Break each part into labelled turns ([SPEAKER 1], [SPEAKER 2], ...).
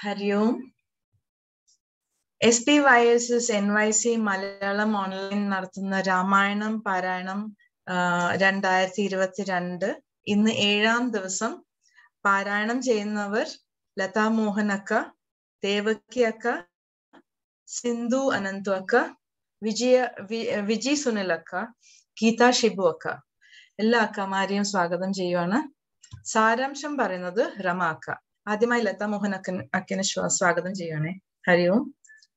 [SPEAKER 1] Hari Om S P Y S S N Y C Malayalam online നടത്തുന്ന രാമായണം പാരായണം രണ്ടായിരത്തി ഇരുപത്തിരണ്ട് ഇന്ന് ഏഴാം ദിവസം പാരായണം ചെയ്യുന്നവർ ലതാ മോഹൻ അക്ക ദേവക്കി അക്ക സിന്ധു അനന്തു അക്ക വിജയ വിജയ് സുനിൽ അക്ക ഗീത ഷിബു അക്ക എല്ലാ അക്കമാരെയും സ്വാഗതം ചെയ്യുവാണ് സാരാംശം പറയുന്നത് രമ അക്ക ആദ്യമായി ലതാ മോഹൻ അക്കൻ അക്കിന് സ്വാഗതം ചെയ്യുവാണേ ഹരി ഓം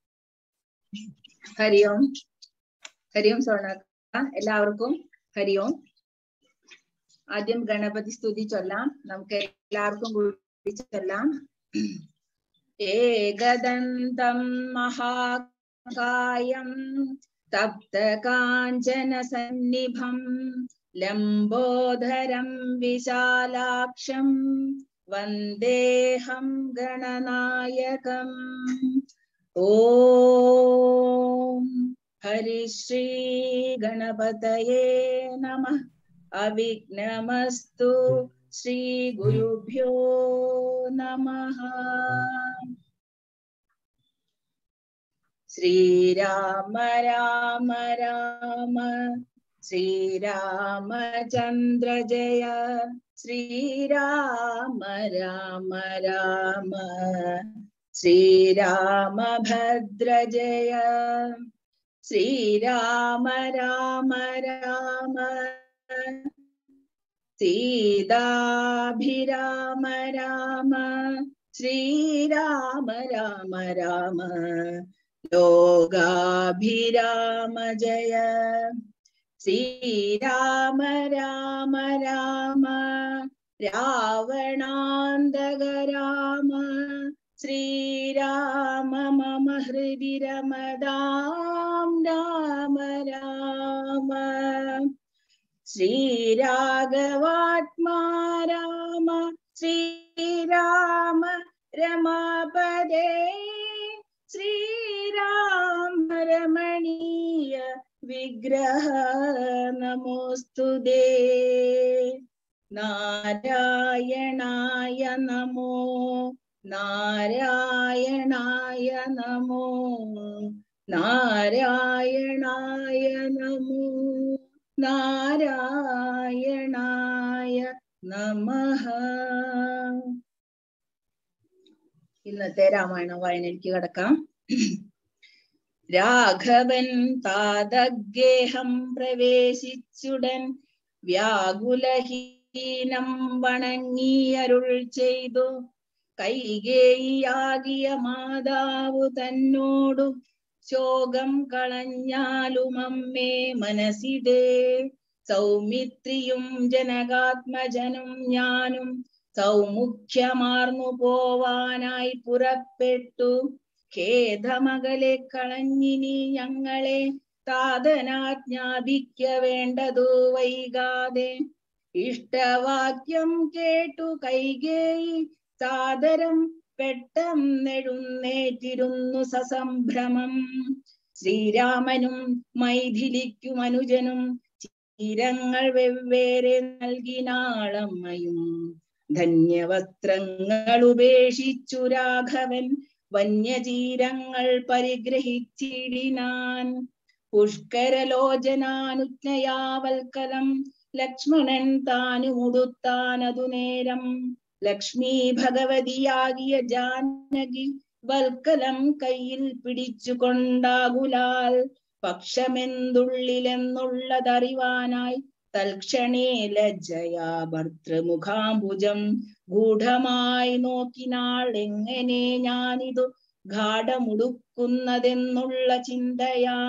[SPEAKER 2] ഹരി ഓം ഹരി ഓം സോണക്ക എല്ലാവർക്കും ഹരി ഓം ആദ്യം ഗണപതി സ്തുതി ചൊല്ലാം നമുക്ക് എല്ലാവർക്കും കൂടി ചൊല്ലാം ഏകദന്തം മഹാകായം തപ്തകാഞ്ചന സന്നിഭം ലംബോധരം വിശാലാക്ഷം വന്ദേഹം ഗണനായകം ഓം ഹരിശ്രീ ഗണപതയേ നമ അവിഘ്നമസ്തു ശ്രീ ഗുരുഭ്യോ നമ ശ്രീരാമ രാമ രാമ ശ്രീരാമചന്ദ്ര ജയ ശ്രീരാമ രാമ രാമ ശ്രീരാമഭദ്ര ജയ ശ്രീരാമ രാമ രാമ സീതാഭിരാമ രാമ ശ്രീരാമ രാമ രാമ ലോകാഭിരാമ ജയ ശ്രീരാമ രാമ രാമ രാവണാന്തക രാമ ശ്രീരാമ മമ ഹൃദി രമദാം രാമ രാമ ശ്രീരാഘവാത്മാ രാമ ശ്രീരാമ രമാപദേ ശ്രീരാമ രമണീയ വിഗ്രഹ നമോസ്തുതേ നാരായണായ നമോ നാരായണായ നമോ നാരായണായ നമോ നാരായണായ നമഃ ഇന്നത്തെ രാമായണ വായനയിലേക്ക് കടക്കാം രാഘവൻ താതഗേഹം പ്രവേശിച്ചുടൻ വ്യാകുലഹീനം വണങ്ങി അരുൾ ചെയ്തു കൈകേയിയാകിയ മാതാവു തന്നോടു ശോകം കളഞ്ഞാലും അമ്മേ മനസ്സിതേ സൗമിത്രിയും ജനകാത്മജനും ഞാനും സൗമുഖ്യമാർന്നു പോവാനായി പുറപ്പെട്ടു ഖേദമകലെ കളഞ്ഞിനി ഞങ്ങളെ താതനാജ്ഞാപിക്ക വേണ്ടതു വൈകാതെ ഇഷ്ടവാക്യം കേട്ടു കൈകേയി സാദരം പെട്ടെന്നെഴുന്നേറ്റിരുന്നു സസംഭ്രമം ശ്രീരാമനും മൈഥിലിക്കും അനുജനും ചിരങ്ങൾ വെവ്വേറെ നൽകിനാളമ്മയും ധന്യവസ്ത്രങ്ങൾ ഉപേക്ഷിച്ചു രാഘവൻ വന്യചീരങ്ങൾ പരിഗ്രഹിച്ചിടിനാൻ പുഷ്കരലോചനാനുജ്ഞയാവൽക്കലം ലക്ഷ്മണൻ താനുമുടുത്താനതു നേരം ലക്ഷ്മി ഭഗവതിയാകിയ ജാനകി വൽക്കലം കയ്യിൽ പിടിച്ചുകൊണ്ടാകുലാൽ പക്ഷമെന്തുള്ളിലെന്നുള്ളതറിവാനായി തൽക്ഷണേ ലജ്ജയാ ഭർത്തൃമുഖാംബുജം ഗൂഢമായി നോക്കിനാൾ എങ്ങനെ ഞാനിതു ഗാഠമുടുക്കുന്നതെന്നുള്ള ചിന്തയാ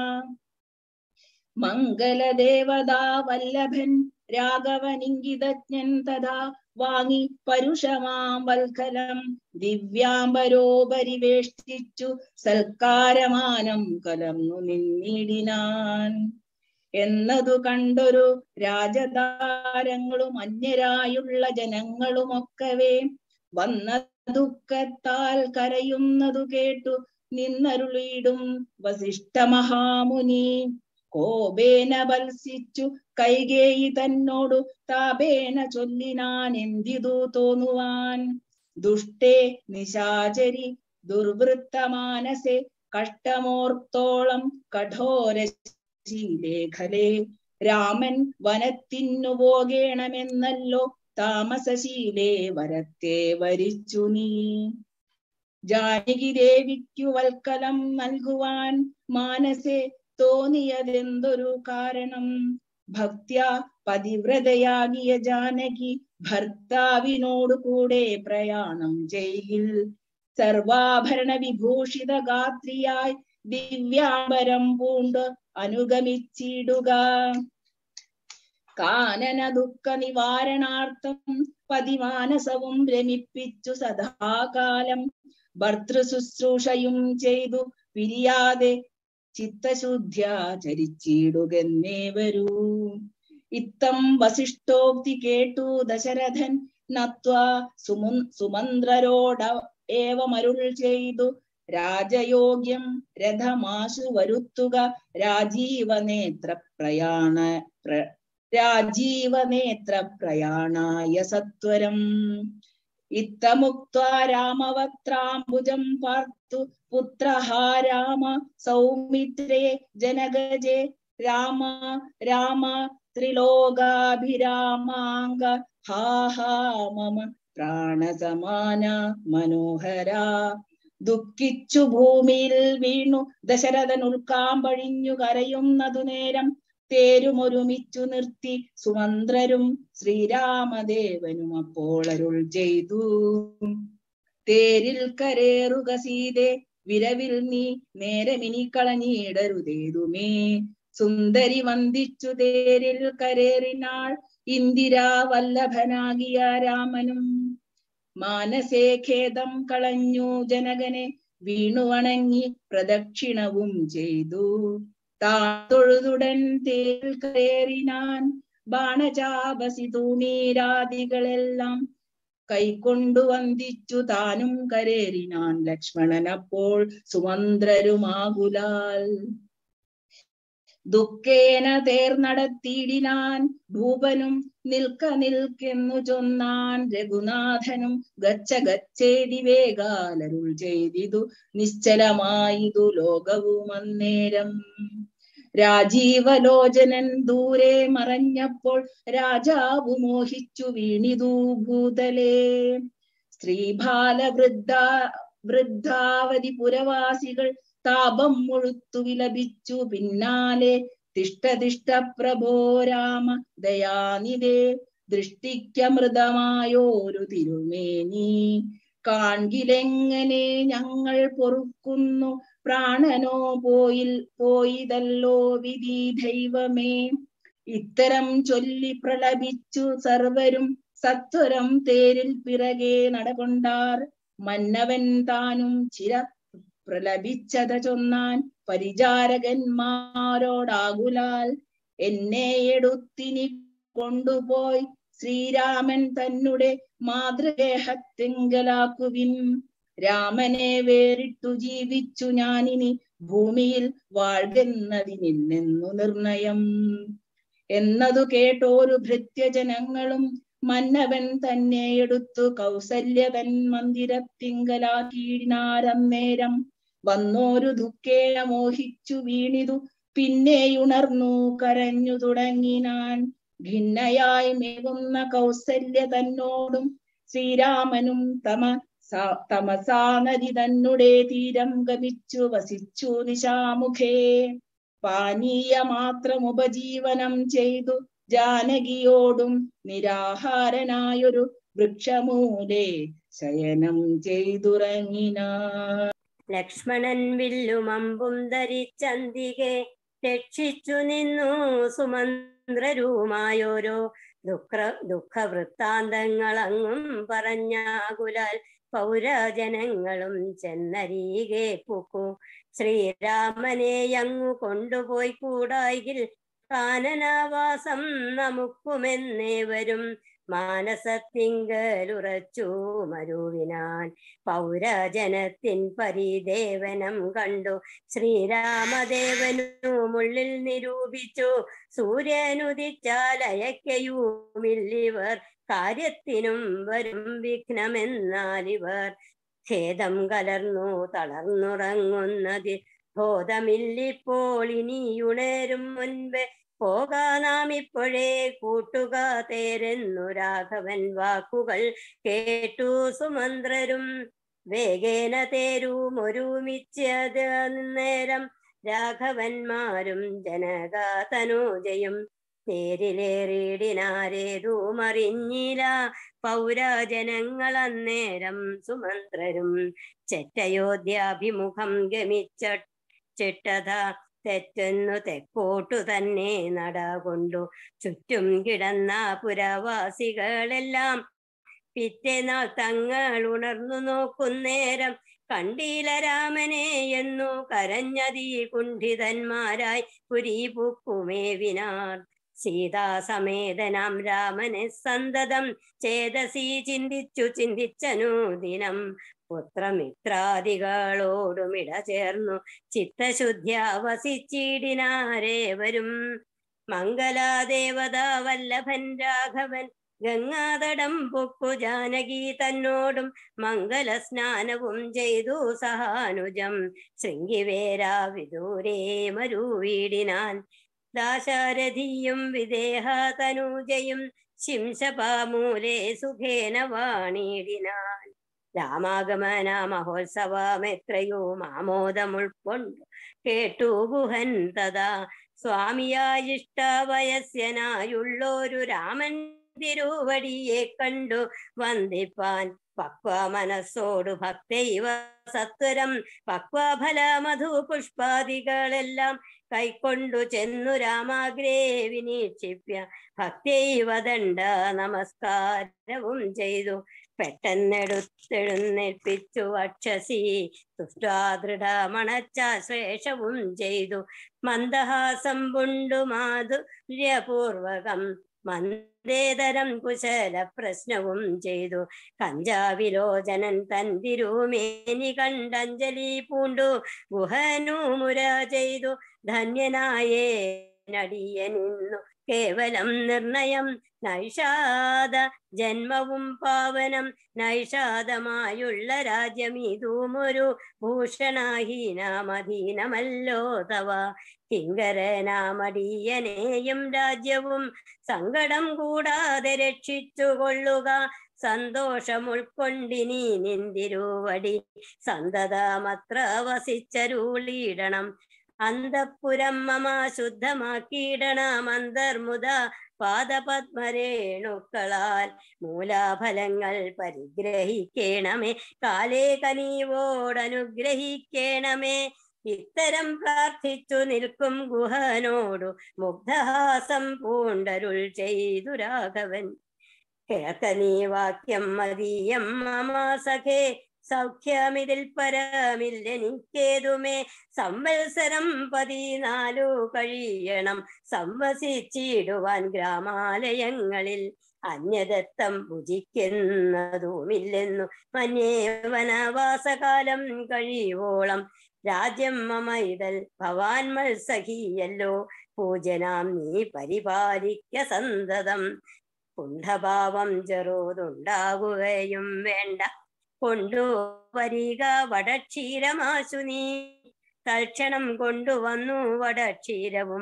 [SPEAKER 2] മംഗലദേവതാ വല്ലഭൻ രാഘവനിങ്കിതജ്ഞൻ തഥാ വാങ്ങി പരുഷമാം വൽക്കലം ദിവ്യാംബരോപരിവേഷ്ടിച്ചു സൽക്കാരമാനം കലർന്നു നിന്നിടിനാൻ എന്നതു കണ്ടൊരു രാജതാരങ്ങളും അന്യരായുള്ള ജനങ്ങളുമൊക്കവേ വന്ന ദുഃഖത്താൽ കരയുന്നതു കേട്ടു നിന്നരുളിയിടും വസിഷ്ഠ മഹാമുനി കോപേന ബൽസിച്ചു കൈകേയി തന്നോടു താപേന ചൊല്ലിനാൻ എന്തിതു തോന്നുവാൻ ദുഷ്ടേ നിശാചരി ദുർവൃത്തമാനസെ കഷ്ടമോർത്തോളം കഠോര ശീലേഖലേ രാമൻ വനത്തിനു പോകേണമെന്നല്ലോ താമസശീലേ വരത്തെ വരിച്ചു നീ ജാനകി ദേവിക്കു വൽക്കലം നൽകുവാൻ മാനസെ തോന്നിയതെന്തൊരു കാരണം ഭക്ത്യ പതിവ്രതയാകിയ ജാനകി ഭർത്താവിനോടു കൂടെ പ്രയാണം ചെയ്യിൽ സർവാഭരണ വിഭൂഷിത ഗാത്രിയായി ദിവ്യാംബരം പൂണ്ട് അനുഗമിച്ചിടുക കാനന ദുഃഖ നിവാരണാർത്ഥം പതിമാനസവും രമിപ്പിച്ചു സദാകാലം ഭർത്തൃശുശ്രൂഷയും ചെയ്തു പിരിയാതെ ചിത്തശുദ്ധ്യ ചരിച്ചിടുകെന്നേ വരൂ ഇത്തം വസിഷ്ഠോക്തി കേട്ടു ദശരഥൻ നത്വാ സുമു സുമന്ത്രരോട ഏവമരുൾ ചെയ്തു രാജയോഗ്യം രഥമാശു വരുത്തുക രാജീവനേത്ര പ്രയാണ പ്ര രാജീവനേത്ര പ്രയാണായ സത്വരം ഇത്തമുക്ത്വാ രാമവക്ത്രാംബുജം പാർത്തു പുത്രഹാ രാമ സൗമിത്രേ ജനഗജേ രാമ രാമ ത്രിലോകാഭിരാമാംഗ ഹാ ഹാ മമ പ്രാണസമാന മനോഹര ദുഃഖിച്ചു ഭൂമിയിൽ വീണു ദശരഥൻ ഉൾക്കാമ്പഴിഞ്ഞു കരയുന്നതു നേരം തേരുമൊരുമിച്ചു നിർത്തി സുമന്ത്രരും ശ്രീരാമദേവനും അപ്പോൾ അരുൾ ചെയ്തു തേരിൽ കരേറുക സീതെ വിരവിൽ നീ നേരമിനി കളഞ്ഞിടരുതേതുമേ സുന്ദരി വന്ദിച്ചു തേരിൽ കരേറിനാൾ ഇന്ദിരാ വല്ലഭനാകിയ രാമനും മാനസേ ഖേദം കളഞ്ഞു ജനകനെ വീണു വണങ്ങി പ്രദക്ഷിണവും ചെയ്തു താതൊഴുതുടൻ തേൽ കയറിനാൻ ബാണചാപസി തൂണീരാദികളെല്ലാം കൈക്കൊണ്ടു വന്ദിച്ചു താനും കരേറിനാൻ ലക്ഷ്മണൻ അപ്പോൾ സുമന്ത്രരുമാകുലാൽ ദുഃഖേന തേർ നടത്തിയിടിനാൻ ഭൂപനും നിൽക്ക നിൽക്കെന്നു ചൊന്നാൻ രഘുനാഥനും ഗച്ഛ ഗച്ഛേതി വേഗാലരുൾ ചെയ്തിതു നിശ്ചലമായിതു ലോകവും അന്നേരം രാജീവലോചനൻ ദൂരെ മറഞ്ഞപ്പോൾ രാജാവു മോഹിച്ചു വീണിതു ഭൂതലേ സ്ത്രീബാലവൃദ്ധ വൃദ്ധാവധി പുരവാസികൾ താപം മുഴുത്തു വിലപിച്ചു പിന്നാലെ തിഷ്ടതിഷ്ട പ്രഭോ രാമ ദയാനിതേ ദൃഷ്ടിക്കമൃതമായോരു തിരുമേനി കാൺകിലെങ്ങനെ ഞങ്ങൾ പൊറുക്കുന്നു പ്രാണനോ പോയിൽ പോയിതല്ലോ വിധി ദൈവമേ ഇത്തരം ചൊല്ലി പ്രലപിച്ചു സർവരും സത്വരം തേരിൽ പിറകെ നടകൊണ്ടാർ മന്നവൻ താനും ചിര പ്രലപിച്ചത ചൊന്നാൻ പരിചാരകന്മാരോടാകുലാൽ എന്നെ എടുത്തിനി കൊണ്ടുപോയി ശ്രീരാമൻ തന്നെ മാതൃഗേഹത്തിങ്കലാക്കുവിൻ രാമനെ വേറിട്ടു ജീവിച്ചു ഞാനിനി ഭൂമിയിൽ വാഴ്കെന്നതിനില്ലെന്നു നിർണയം എന്നതു കേട്ടോരു ഭൃത്യജനങ്ങളും മന്നവൻ തന്നെ എടുത്തു കൗസല്യ തൻ മന്ദിരത്തിങ്കലാക്കിയിടിനാരന്നേരം വന്നോരു ദുഃഖേന മോഹിച്ചു വീണിതു പിന്നെയുണർന്നു കരഞ്ഞു തുടങ്ങിനാൻ ഭിന്നയായി മേകുന്ന കൗസല്യ തന്നോടും ശ്രീരാമനും തമ തമസാ നദി തന്നെ തീരം ഗമിച്ചു വസിച്ചു നിശാമുഖേ പാനീയ മാത്രം ഉപജീവനം ചെയ്തു ജാനകിയോടും നിരാഹാരനായൊരു വൃക്ഷമൂലെ ശയനം ചെയ്തുറങ്ങിന
[SPEAKER 3] ലക്ഷ്മണൻ വില്ലുമമ്പും ധരിച്ചന്തികെ രക്ഷിച്ചു നിന്നു സുമന്ത്രരുമായോരോ ദുഃഖ ദുഃഖവൃത്താന്തങ്ങളങ്ങും പറഞ്ഞാകുലാൽ പൗരജനങ്ങളും ചെന്നരീകെ പൂക്കു ശ്രീരാമനെ അങ്ങു കൊണ്ടുപോയി കൂടായിൽ കാനനാവാസം നമുക്കുമെന്നേവരും മാനസത്തിങ്കലുറച്ചു മരുവിനാൻ പൗരജനത്തിൻ പരിദേവനം കണ്ടു ശ്രീരാമദേവനുമുള്ളിൽ നിരൂപിച്ചു സൂര്യനുദിച്ചാൽ അയക്കയുമില്ലിവർ കാര്യത്തിനും വരും വിഘ്നമെന്നാൽ ഇവർ ഖേദം കലർന്നു തളർന്നുറങ്ങുന്നത് ബോധമില്ലിപ്പോൾ ഇനി ഉണരും മുൻപ് പോകാ നാം ഇപ്പോഴേ കൂട്ടുക തേരെന്നു രാഘവൻ വാക്കുകൾ കേട്ടു സുമന്ത്രരും വേഗേന തേരും ഒരുമിച്ചത് നേരം രാഘവന്മാരും ജനകാതനൂജയും തേരിലേറിയിടിനാരേതും അറിഞ്ഞില്ല പൗരജനങ്ങൾ അന്നേരം സുമന്ത്രരും ചെറ്റയോധ്യാഭിമുഖം ഗമിച്ച ചിട്ടത തെറ്റെന്നു തെക്കോട്ടു തന്നെ നടകൊണ്ടു ചുറ്റും കിടന്ന പുരവാസികളെല്ലാം പിറ്റേനാൾ തങ്ങൾ ഉണർന്നു നോക്കുന്നേരം കണ്ടീല രാമനെ എന്നു കരഞ്ഞതീ കുണ്ഠിതന്മാരായി പുരി പൂക്കുമേവിനാർ സീതാസമേതനാം രാമനെ സന്തതം ചേതസി ചിന്തിച്ചു ചിന്തിച്ചനൂദിനം പുത്രമിത്രാദികളോടുമിട ചേർന്നു ചിത്തശുദ്ധ്യ വസിച്ചിടിനാരേവരും മംഗലാദേവത വല്ലഭൻ രാഘവൻ ഗംഗാതടം പൊക്കു ജാനകി തന്നോടും മംഗല സ്നാനവും ചെയ്തു സഹാനുജം ശൃംഗിവേരാ വിദൂരേ മരുവീടിനാൻ ദാശാരഥിയും വിദേഹ തനൂജയും ശിംശപാമൂലേ സുഖേന വാണിടിനാൻ രാമാഗമന മഹോത്സവമെത്രയോ ആമോദമുൾക്കൊണ്ടു കേട്ടു ഗുഹൻ തഥാ സ്വാമിയായിഷ്ട വയസ്യനായുള്ളൊരു രാമൻ തിരുവടിയെ കണ്ടു വന്ദിപ്പാൻ പക്വ മനസ്സോടു ഭക്തൈവ സത്വരം പക്വഫല മധു പുഷ്പാദികളെല്ലാം കൈക്കൊണ്ടു ചെന്നു രാമാഗ്രേ വിനീക്ഷിപ്യ ഭക്തൈവ ദണ്ഡ നമസ്കാരവും ചെയ്തു പെട്ടെന്നെടുത്തെഴുന്നേൽപ്പിച്ചു വക്ഷസി തുഷ്ടാദൃഢ മണച്ചാശ്ലേഷവും ചെയ്തു മന്ദഹാസം പുണ്ടു മാധുര്യപൂർവകം മന്ദേതരം കുശല പ്രശ്നവും ചെയ്തു കഞ്ചാവിലോചനൻ തൻ തിരുമേനി കണ്ടഞ്ജലി പൂണ്ടു ഗുഹനുമുര ചെയ്തു ധന്യനായേ നടിയനിന്നു കേവലം നിർണയം നൈഷാദ ജന്മവും പാവനം നൈഷാദമായുള്ള രാജ്യമീതുമൊരു ഭൂഷണഹീനമധീനമല്ലോ തവ കിങ്കരനാമടിയനെയും രാജ്യവും സങ്കടം കൂടാതെ രക്ഷിച്ചു കൊള്ളുക സന്തോഷം ഉൾക്കൊണ്ടിനി നിന്തിരുവടി സന്തതമത്ര വസിച്ചരുളിയിടണം അന്തപ്പുരം മമ ശുദ്ധമാക്കിയിടണം അന്തർമുത പാദപത്മരേണുക്കളാൽ മൂലാഫലങ്ങൾ പരിഗ്രഹിക്കണമേ കാലേ കനീവോടനുഗ്രഹിക്കണമേ ഇത്തരം പ്രാർത്ഥിച്ചു നിൽക്കും ഗുഹനോടു മുഗ്ധഹാസം പൂണ്ടരുൾ ചെയ്തു രാഘവൻ കേൾക്ക നീ വാക്യം മതീയം മമാ സഖേ സൗഖ്യമിതിൽ പരമില്ലെനിക്കേതുമേ സംവത്സരം പതിനാലു കഴിയണം സംവസിച്ചിടുവാൻ ഗ്രാമാലയങ്ങളിൽ അന്യദത്തം ഭുജിക്കുന്നതുമില്ലെന്നു മന്യേ വനവാസകാലം കഴിയുവോളം രാജ്യം മമൈതൽ ഭവാൻ മത്സഖിയല്ലോ പൂജനാം നീ പരിപാലിക്ക സന്തതം കുണ്ഠഭാവം ചെറുതുണ്ടാകുകയും വേണ്ട കൊണ്ടുവരിക വടക്ഷീരമാശു നീ തൽക്ഷണം കൊണ്ടുവന്നു വടക്ഷീരവും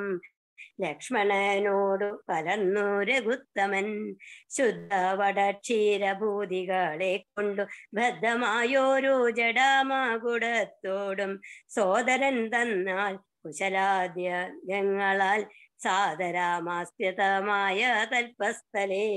[SPEAKER 3] ലക്ഷ്മണനോടു കലർന്നു രഘുത്തമൻ ശുദ്ധ വടക്ഷീരഭൂതികളെ കൊണ്ടു ബദ്ധമായോരു ജഡാമാകുടത്തോടും സോദരൻ തന്നാൽ കുശലാദ്യങ്ങളാൽ സാദരാമാസ്യതമായ തൽപസ്ഥലേ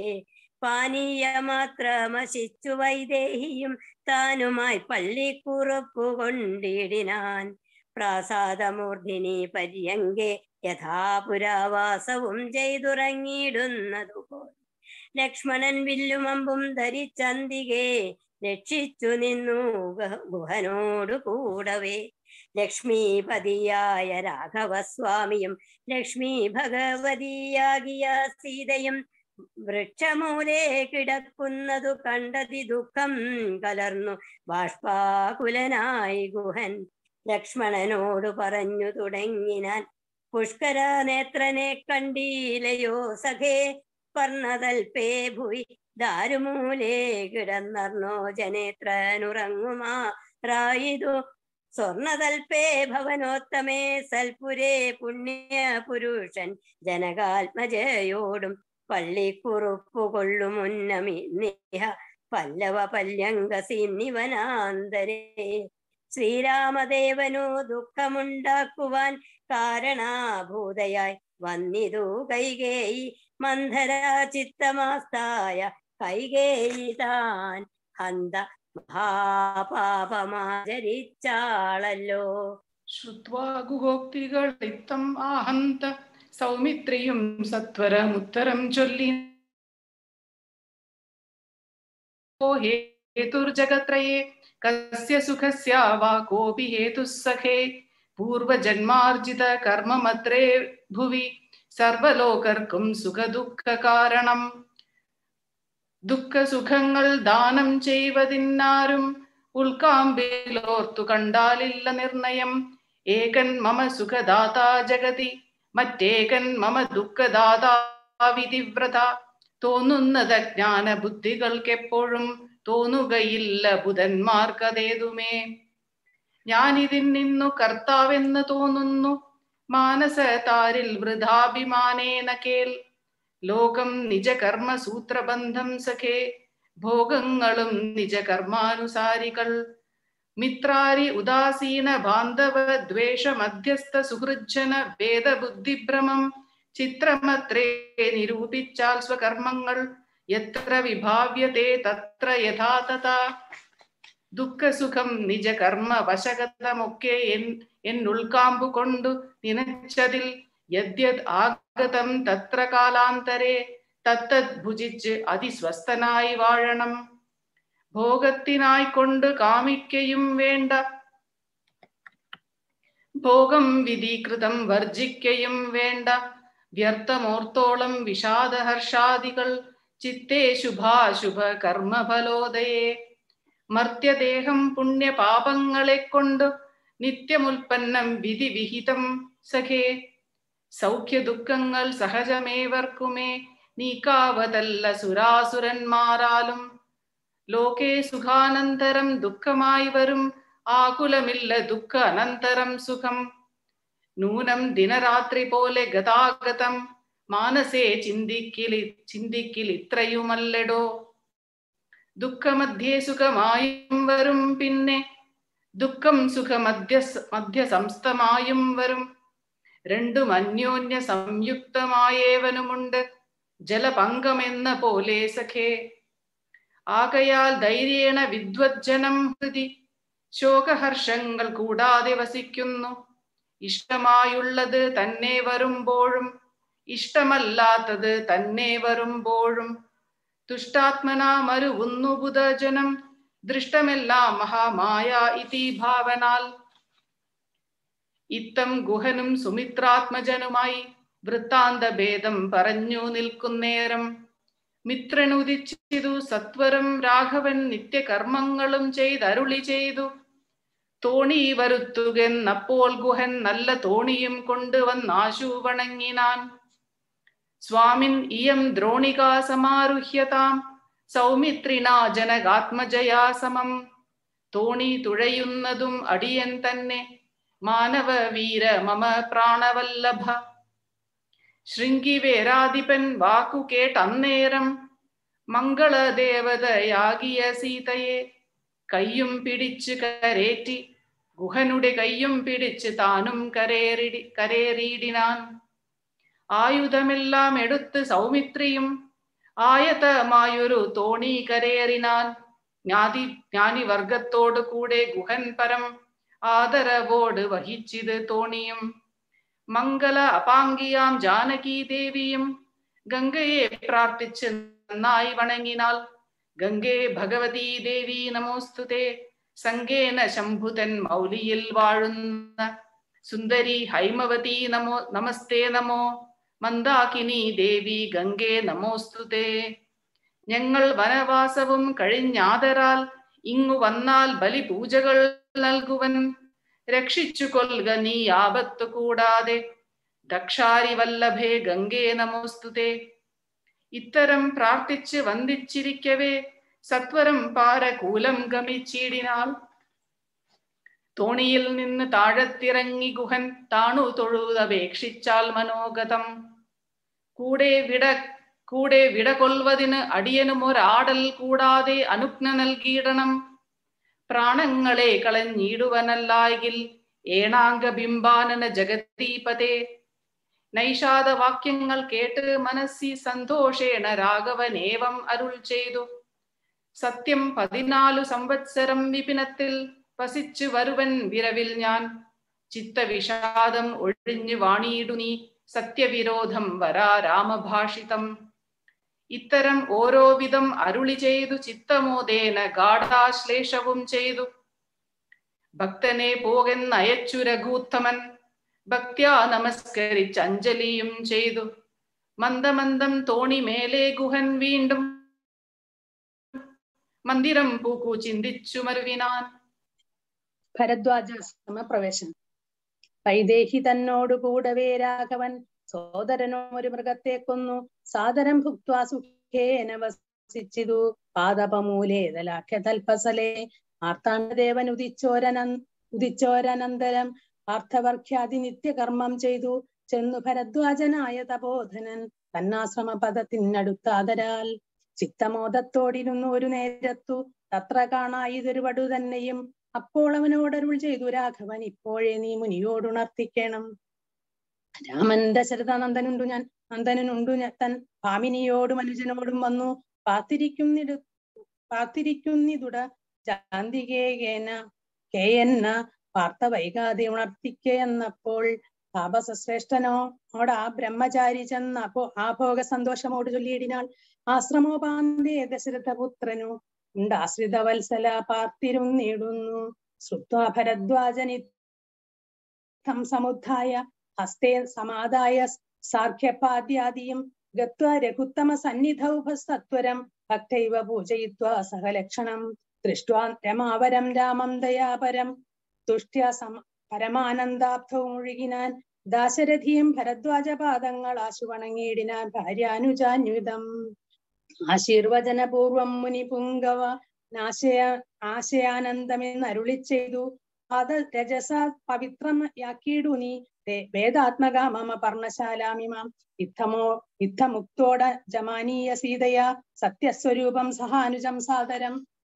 [SPEAKER 3] പാനീയമാത്രമശിച്ചു വൈദേഹിയും താനുമായി പള്ളിക്കുറപ്പു കൊണ്ടിടിനാൻ പ്രാസാദമൂർധിനി പര്യങ്കെ യഥാപുരാവാസവും ചെയ്തുറങ്ങിയിടുന്നതുപോലെ ലക്ഷ്മണൻ വില്ലുമമ്പും ധരിച്ചന്തികെ രക്ഷിച്ചു നിന്നു ഗഹ- ഗുഹനോടു കൂടവേ ലക്ഷ്മീപതിയായ രാഘവസ്വാമിയും ലക്ഷ്മി ഭഗവതിയാകിയ സീതയും വൃക്ഷമൂലേ കിടക്കുന്നതു കണ്ടതി ദുഃഖം കലർന്നു ബാഷ്പാകുലനായി ഗുഹൻ ലക്ഷ്മണനോട് പറഞ്ഞു തുടങ്ങിനാൻ പുഷ്കര നേത്രനെ കണ്ടീലയോ സഖേ പർണതൽപേ ഭുവി ദാരുമൂലേ കിടന്നർന്നോ ജനേത്രനുറങ്ങുമാ റായിതു സ്വർണതൽപേ ഭവനോത്തമേ സൽപുരേ പുണ്യ പുരുഷൻ ജനകാത്മജയോടും പള്ളിക്കുറുപ്പു കൊള്ളുമുന്നമി നിഹ പല്ലവ പല്യങ്കസിന്നിവനാന്തരേ ശ്രീരാമദേവനു ദുഃഖമുണ്ടാക്കുവാൻ കാരണാഭൂതയായി വന്നിതു കൈകേയി മന്ധര ചിത്തമാസ്തായ കൈകേയി താൻ ഹന്ത മഹാപാപമാചരിച്ചാളല്ലോ
[SPEAKER 4] ശ്രുത്വാ ഗുഹോക്തികൾ ഇത്തം ആഹന്ത സൗമിത്രിയും സത്വരമുത്തരം ചൊല്ലി ഓ ഹേതുർജഗത്രയേ കസ്യ സുഖസ്യ വാ കോപി ഹേതുഃ സഖേ പൂർവജന്മാർജിത കർമ്മമത്രേ ഭുവി സർവലോകർക്കും സുഖദുഃഖ കാരണം ദുഃഖസുഖങ്ങൾ ദാനം ചെയ്വതിന്നാരും ഉൾക്കാമ്പിലോർത്തു കണ്ടാലില്ല നിർണയം ഏകൻ മമ സുഖദാതാ ജഗതി മറ്റേകൻ മമ ദുഃഖദാതാ വിധിവ്രത തോന്നുന്നത് ജ്ഞാന ബുദ്ധികൾക്കെപ്പോഴും തോന്നുകയില്ല ബുധന്മാർക്കതേതുമേ ഞാനിതിൽ നിന്നു കർത്താവെന്ന് തോന്നുന്നു മാനസ താരിൽ വൃഥാഭിമാനേന കേൾ ലോകം നിജകർമ്മ സൂത്രബന്ധം സഖേ ഭോഗങ്ങളും നിജകർമാനുസാരികൾ മിത്രാരി ഉദാസീന ബാന്ധവ ദ്വേഷ മധ്യസ്ഥ സുഹൃജ്ജന ഭേദബുദ്ധിഭ്രമം ചിത്രമത്രേ നിരൂപിച്ചാൽ സ്വകർമ്മങ്ങൾ എത്ര വിഭാവ്യത്തെ തത്ര യഥാ തഥാ ദുഃഖസുഖം നിജകർമ്മ വശഗതമൊക്കെ എൻ എന്നുൾക്കാമ്പു കൊണ്ടു നിനച്ചതിൽ യദ്യത് ആഗതം തത്ര കാലാന്തരെ തത്തത് ഭുജിച്ച് അതിസ്വസ്ഥനായി വാഴണം ഭോഗത്തിനായി കൊണ്ട് കാമിക്കയും വേണ്ട ഭോഗം വിധീകൃതം വർജിക്കയും വേണ്ട വ്യർത്ഥമോർത്തോളം വിഷാദഹർഷാദികൾ ചിത്തേ ശുഭാശുഭ കർമ്മഫലോദയേ മർത്യദേഹം പുണ്യപാപങ്ങളെ കൊണ്ട് നിത്യമുൽപ്പന്നം വിധി വിഹിതം സഖേ സൗഖ്യ ദുഃഖങ്ങൾ സഹജമേവർക്കുമേ നീക്കാവതല്ല സുരാസുരന്മാരാലും ലോകേ സുഖാനന്തരം ദുഃഖമായി വരും ആകുലമില്ല ദുഃഖ അനന്തരം സുഖം നൂനം ദിനരാത്രി പോലെ ഗതാഗതം മാനസേ ചിന്തിക്കിലി ചിന്തിക്കിൽ ഇത്രയുമല്ലടോ ദുഃഖമധ്യേ സുഖമായും വരും പിന്നെ ദുഃഖം സുഖമധ്യ മധ്യസംസ്ഥമായും വരും രണ്ടും അന്യോന്യ സംയുക്തമായേവനുമുണ്ട് ജലപങ്കമെന്ന പോലെ സഖേ ആകയാൽ ധൈര്യേണ വിദ്വജ്ജനം ഹൃതി ശോകഹർഷങ്ങൾ കൂടാതെ വസിക്കുന്നു ഇഷ്ടമായുള്ളത് തന്നെ വരുമ്പോഴും ഇഷ്ടമല്ലാത്തത് തന്നെ വരുമ്പോഴും തുഷ്ടാത്മനാ മരുവുന്നു ബുധജനം ദൃഷ്ടമെല്ലാം മഹാമായ ഇതി ഭാവനാൽ ഇത്തം ഗുഹനും സുമിത്രാത്മജനുമായി വൃത്താന്ത ഭേദം പറഞ്ഞു നിൽക്കുന്നേരം മിത്രനുദിച്ചിതു സത്വരം രാഘവൻ നിത്യകർമ്മങ്ങളും ചെയ്തരുളി ചെയ്തു തോണി വരുത്തുകെന്നപ്പോൾ ഗുഹൻ നല്ല തോണിയും കൊണ്ടുവന്നാശു വണങ്ങിനാൻ സ്വാമിൻ ഇയം ദ്രോണികാ സമാരുഹ്യതാം സൗമിത്രിണാ ജനകാത്മജയാ സമം തോണി തുഴയുന്നതും അടിയൻ തന്നെ മാനവ വീര മമ പ്രാണവല്ലഭ ശൃംഗിവേരാധിപൻ വാക്കു കേട്ടന്നേരം മംഗളദേവതയാകിയ സീതയെ കയ്യും പിടിച്ച് കരേറ്റി ഗുഹനുടെ കയ്യും പിടിച്ച് താനും കരേറിടി കരേറിയിടിനാൻ ആയുധമെല്ലാം എടുത്ത് സൗമിത്രിയും ആയതമായൊരു തോണി കരേറിനാൻ ജ്ഞാതി ജ്ഞാനി വർഗത്തോടു കൂടെ ഗുഹൻ പരം ആദരവോട് വഹിച്ചിത് തോണിയും മംഗള അപാംഗിയാം ജാനകി ദേവിയും ഗംഗയെ പ്രാർത്ഥിച്ച് നന്നായി വണങ്ങിനാൽ ഗംഗേ ഭഗവതി ദേവി നമോസ്തുതേ സംഗേന ശംഭുതൻ മൗലിയിൽ വാഴുന്ന സുന്ദരി ഹൈമവതി നമോ നമസ്തേ നമോ മന്ദാകിനി ദേവി ഗംഗേ നമോസ്തുതേ ഞങ്ങൾ വനവാസവും കഴിഞ്ഞാതരാൽ ഇങ്ങു വന്നാൽ ബലിപൂജകൾ നൽകുവൻ രക്ഷിച്ചു കൊൽക നീ ആപത്തു കൂടാതെ ദക്ഷാരി വല്ലഭേ ഗംഗേ നമോസ്തുതേ ഇത്തരം പ്രാർത്ഥിച്ച് വന്ദിച്ചിരിക്കവേ സത്വരം പാരകൂലം ഗമിച്ചിടിനാൾ തോണിയിൽ നിന്ന് താഴത്തിറങ്ങി ഗുഹൻ താണു തൊഴുതപേക്ഷിച്ചാൽ മനോഗതം കൂടെ വിട കൂടെ വിട കൊൽവതിന് അടിയനും ഒരാടൽ കൂടാതെ അനുജ്ഞ നൽകിയിടണം പ്രാണങ്ങളെ കളഞ്ഞിടുവനല്ലായെങ്കിൽ ഏണാംഗ ബിംബാനന ജഗതീപതേ നൈഷാദ വാക്യങ്ങൾ കേട്ട് മനസ്സി സന്തോഷേണ രാഘവനേവം അരുൾ ചെയ്തു സത്യം പതിനാലു സംവത്സരം വിപിനത്തിൽ വസിച്ചു വരുവൻ വിരവിൽ ഞാൻ ചിത്തവിഷാദം ഒഴിഞ്ഞു വാണിയിടു നീ സത്യവിരോധം വരാ രാമഭാഷിതം ഇത്തരം ഓരോ വിധം അരുളി ചെയ്തു ചിത്തമോദേന ഗാഠാശ്ലേഷവും ചെയ്തു ഭക്തനെ പോകെന്നയച്ചു രഘൂത്തമൻ ഭക്ത്യാ നമസ്കരിച്ച് അഞ്ജലിയും ചെയ്തു മന്ദമന്ദം തോണി മേലെ ഗുഹൻ വീണ്ടും മന്ദിരം പൂക്കു ചിന്തിച്ചു മരുവിനാൻ
[SPEAKER 5] ഭരദ്വാജ സമപ്രവേശനം വൈദേഹി തന്നോടു കൂടവേ രാഘവൻ സോദരനോ ഒരു മൃഗത്തെ കൊന്നു സാദരം ഭുക്വാ സുഖേന വസിച്ചിതു പാദപമൂലേതലാഖ്യ തൽപസലേ മാർത്താണ്ഡദേവൻ ഉദിച്ചോരനൻ ഉദിച്ചോരനന്തരം പാർത്ഥവർഖ്യാതി നിത്യകർമ്മം ചെയ്തു ചെന്നു ഭരദ്വാജനായ തപോധനൻ തന്നാശ്രമ പദത്തിനടുത്താതരാൽ ചിത്തമോദത്തോടിരുന്നു ഒരു നേരത്തു തത്ര കാണായിതൊരു വടു തന്നെയും അപ്പോൾ അവനോടരുൾ ചെയ്തു രാഘവൻ ഇപ്പോഴേ നീ മുനിയോടുണർത്തിക്കണം രാമൻ ദശരഥ നന്ദനുണ്ടു ഞാൻ നന്ദനുണ്ടു ഞാൻ തൻ ഭാമിനിയോടും അനുജനോടും വന്നു പാത്തിരിക്കുന്നിടു പാത്തിരിക്കുന്നിതുട ചാന്തികേന കേയെന്ന വാർത്ത വൈകാതെ ഉണർത്തിക്കയെന്നപ്പോൾ താപസശ്രേഷ്ഠനോട് ആ ബ്രഹ്മചാരി ചെന്ന അപ്പോ ആ ഭോഗ സന്തോഷമോട് ചൊല്ലിയിടിനാൾ ആശ്രമോപാന്തേ ദശരഥപുത്രനു ഉണ്ടാശ്രിത വത്സല പാർത്തിരുന്നിടുന്നു ശ്രുത്വാ ഭരദ്വാജനിത്തം സമുദ്ധായ ഹസ്തേ സമാദായ സാഖ്യപാദ്യാദിയും ഗത്വാ രഘുത്തമ സന്നിധൗഭസത്വരം ഭക്തൈവ പൂജയിത്വാ സഹലക്ഷണം ദൃഷ്ട്വാ രമാവരം രാമം ദയാപരം തുഷ്ട്യ സമ പരമാനന്ദാബ്ധവും ഒഴുകിനാൻ ദാശരഥിയും ഭരദ്വാജപാദങ്ങൾ ആശുവണങ്ങിയിടിനാൻ ഭാര്യാനുജാന്യുതം ആശീർവചനപൂർവം മുനി പുങ്കവ നാശയ ആശയാനന്ദമെന്ന് അരുളി ചെയ്തു അത് രജസ പവിത്രമാക്കിയിടു നീ വേദാത്മക മമ പർണശാലാമിമാം യുദ്ധമോ യുദ്ധമുക്തോട ജമാനീയ സീതയ സത്യസ്വരൂപം സഹാനുജം സാദരം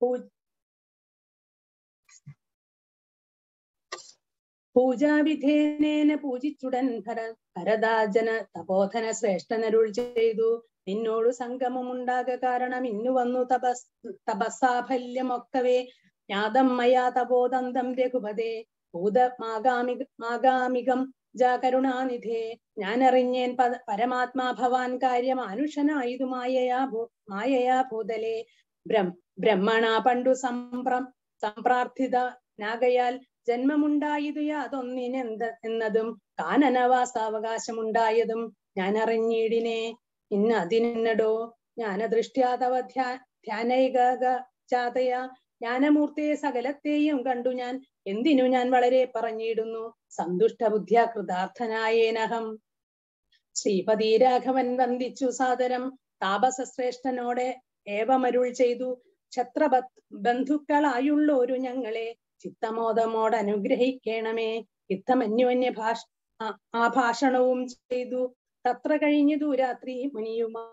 [SPEAKER 5] പൂജാവിധേനേന പൂജിച്ചുടൻ ഭര ഭരദാജന തപോധന ശ്രേഷ്ഠനരുൾ ചെയ്തു നിന്നോടു സംഗമമുണ്ടാക കാരണം ഇന്നു വന്നു തപസ് തപസ്സാഫല്യമൊക്കവേ ജ്ഞാതം മയാ തപോദന്തം രഘുപതേ ഭൂതമാഗാമിക മാഗാമികം ജാകരുണാനിധേ ഞാനറിഞ്ഞേൻ പ പരമാത്മാ ഭവാൻ കാര്യം അനുഷനായതു മായയാ ഭൂ മായയാ ഭൂതലേ ബ്രം ബ്രഹ്മണ പണ്ടു സംപ്രം സംപ്രാർത്ഥിത നാകയാൽ ജന്മമുണ്ടായതു യാതൊന്നിനെന്ത് എന്നതും കാനനവാസാവകാശമുണ്ടായതും ഞാൻ അറിഞ്ഞിടിനെ ഇന്ന അതിനെന്നടോ ജ്ഞാനദൃഷ്ട്യാതവ ധ്യാ ധ്യാനൈക ജാതയ ജ്ഞാനമൂർത്തിയെ സകലത്തെയും കണ്ടു ഞാൻ എന്തിനു ഞാൻ വളരെ പറഞ്ഞിടുന്നു സന്തുഷ്ട ബുദ്ധ്യ കൃതാർത്ഥനായേനഹം ശ്രീപതി രാഘവൻ വന്ദിച്ചു സാദരം താപസശ്രേഷ്ഠനോടെ ഏവമരുൾ ചെയ്തു ക്ഷത്ര ബന്ധുക്കളായുള്ളോരു ഞങ്ങളെ ചിത്തമോദമോട് അനുഗ്രഹിക്കണമേ യുദ്ധമന്യോന്യ ഭാഷ ആ ഭാഷണവും ചെയ്തു തത്ര കഴിഞ്ഞു ദൂരാത്രി മുനിയുമാ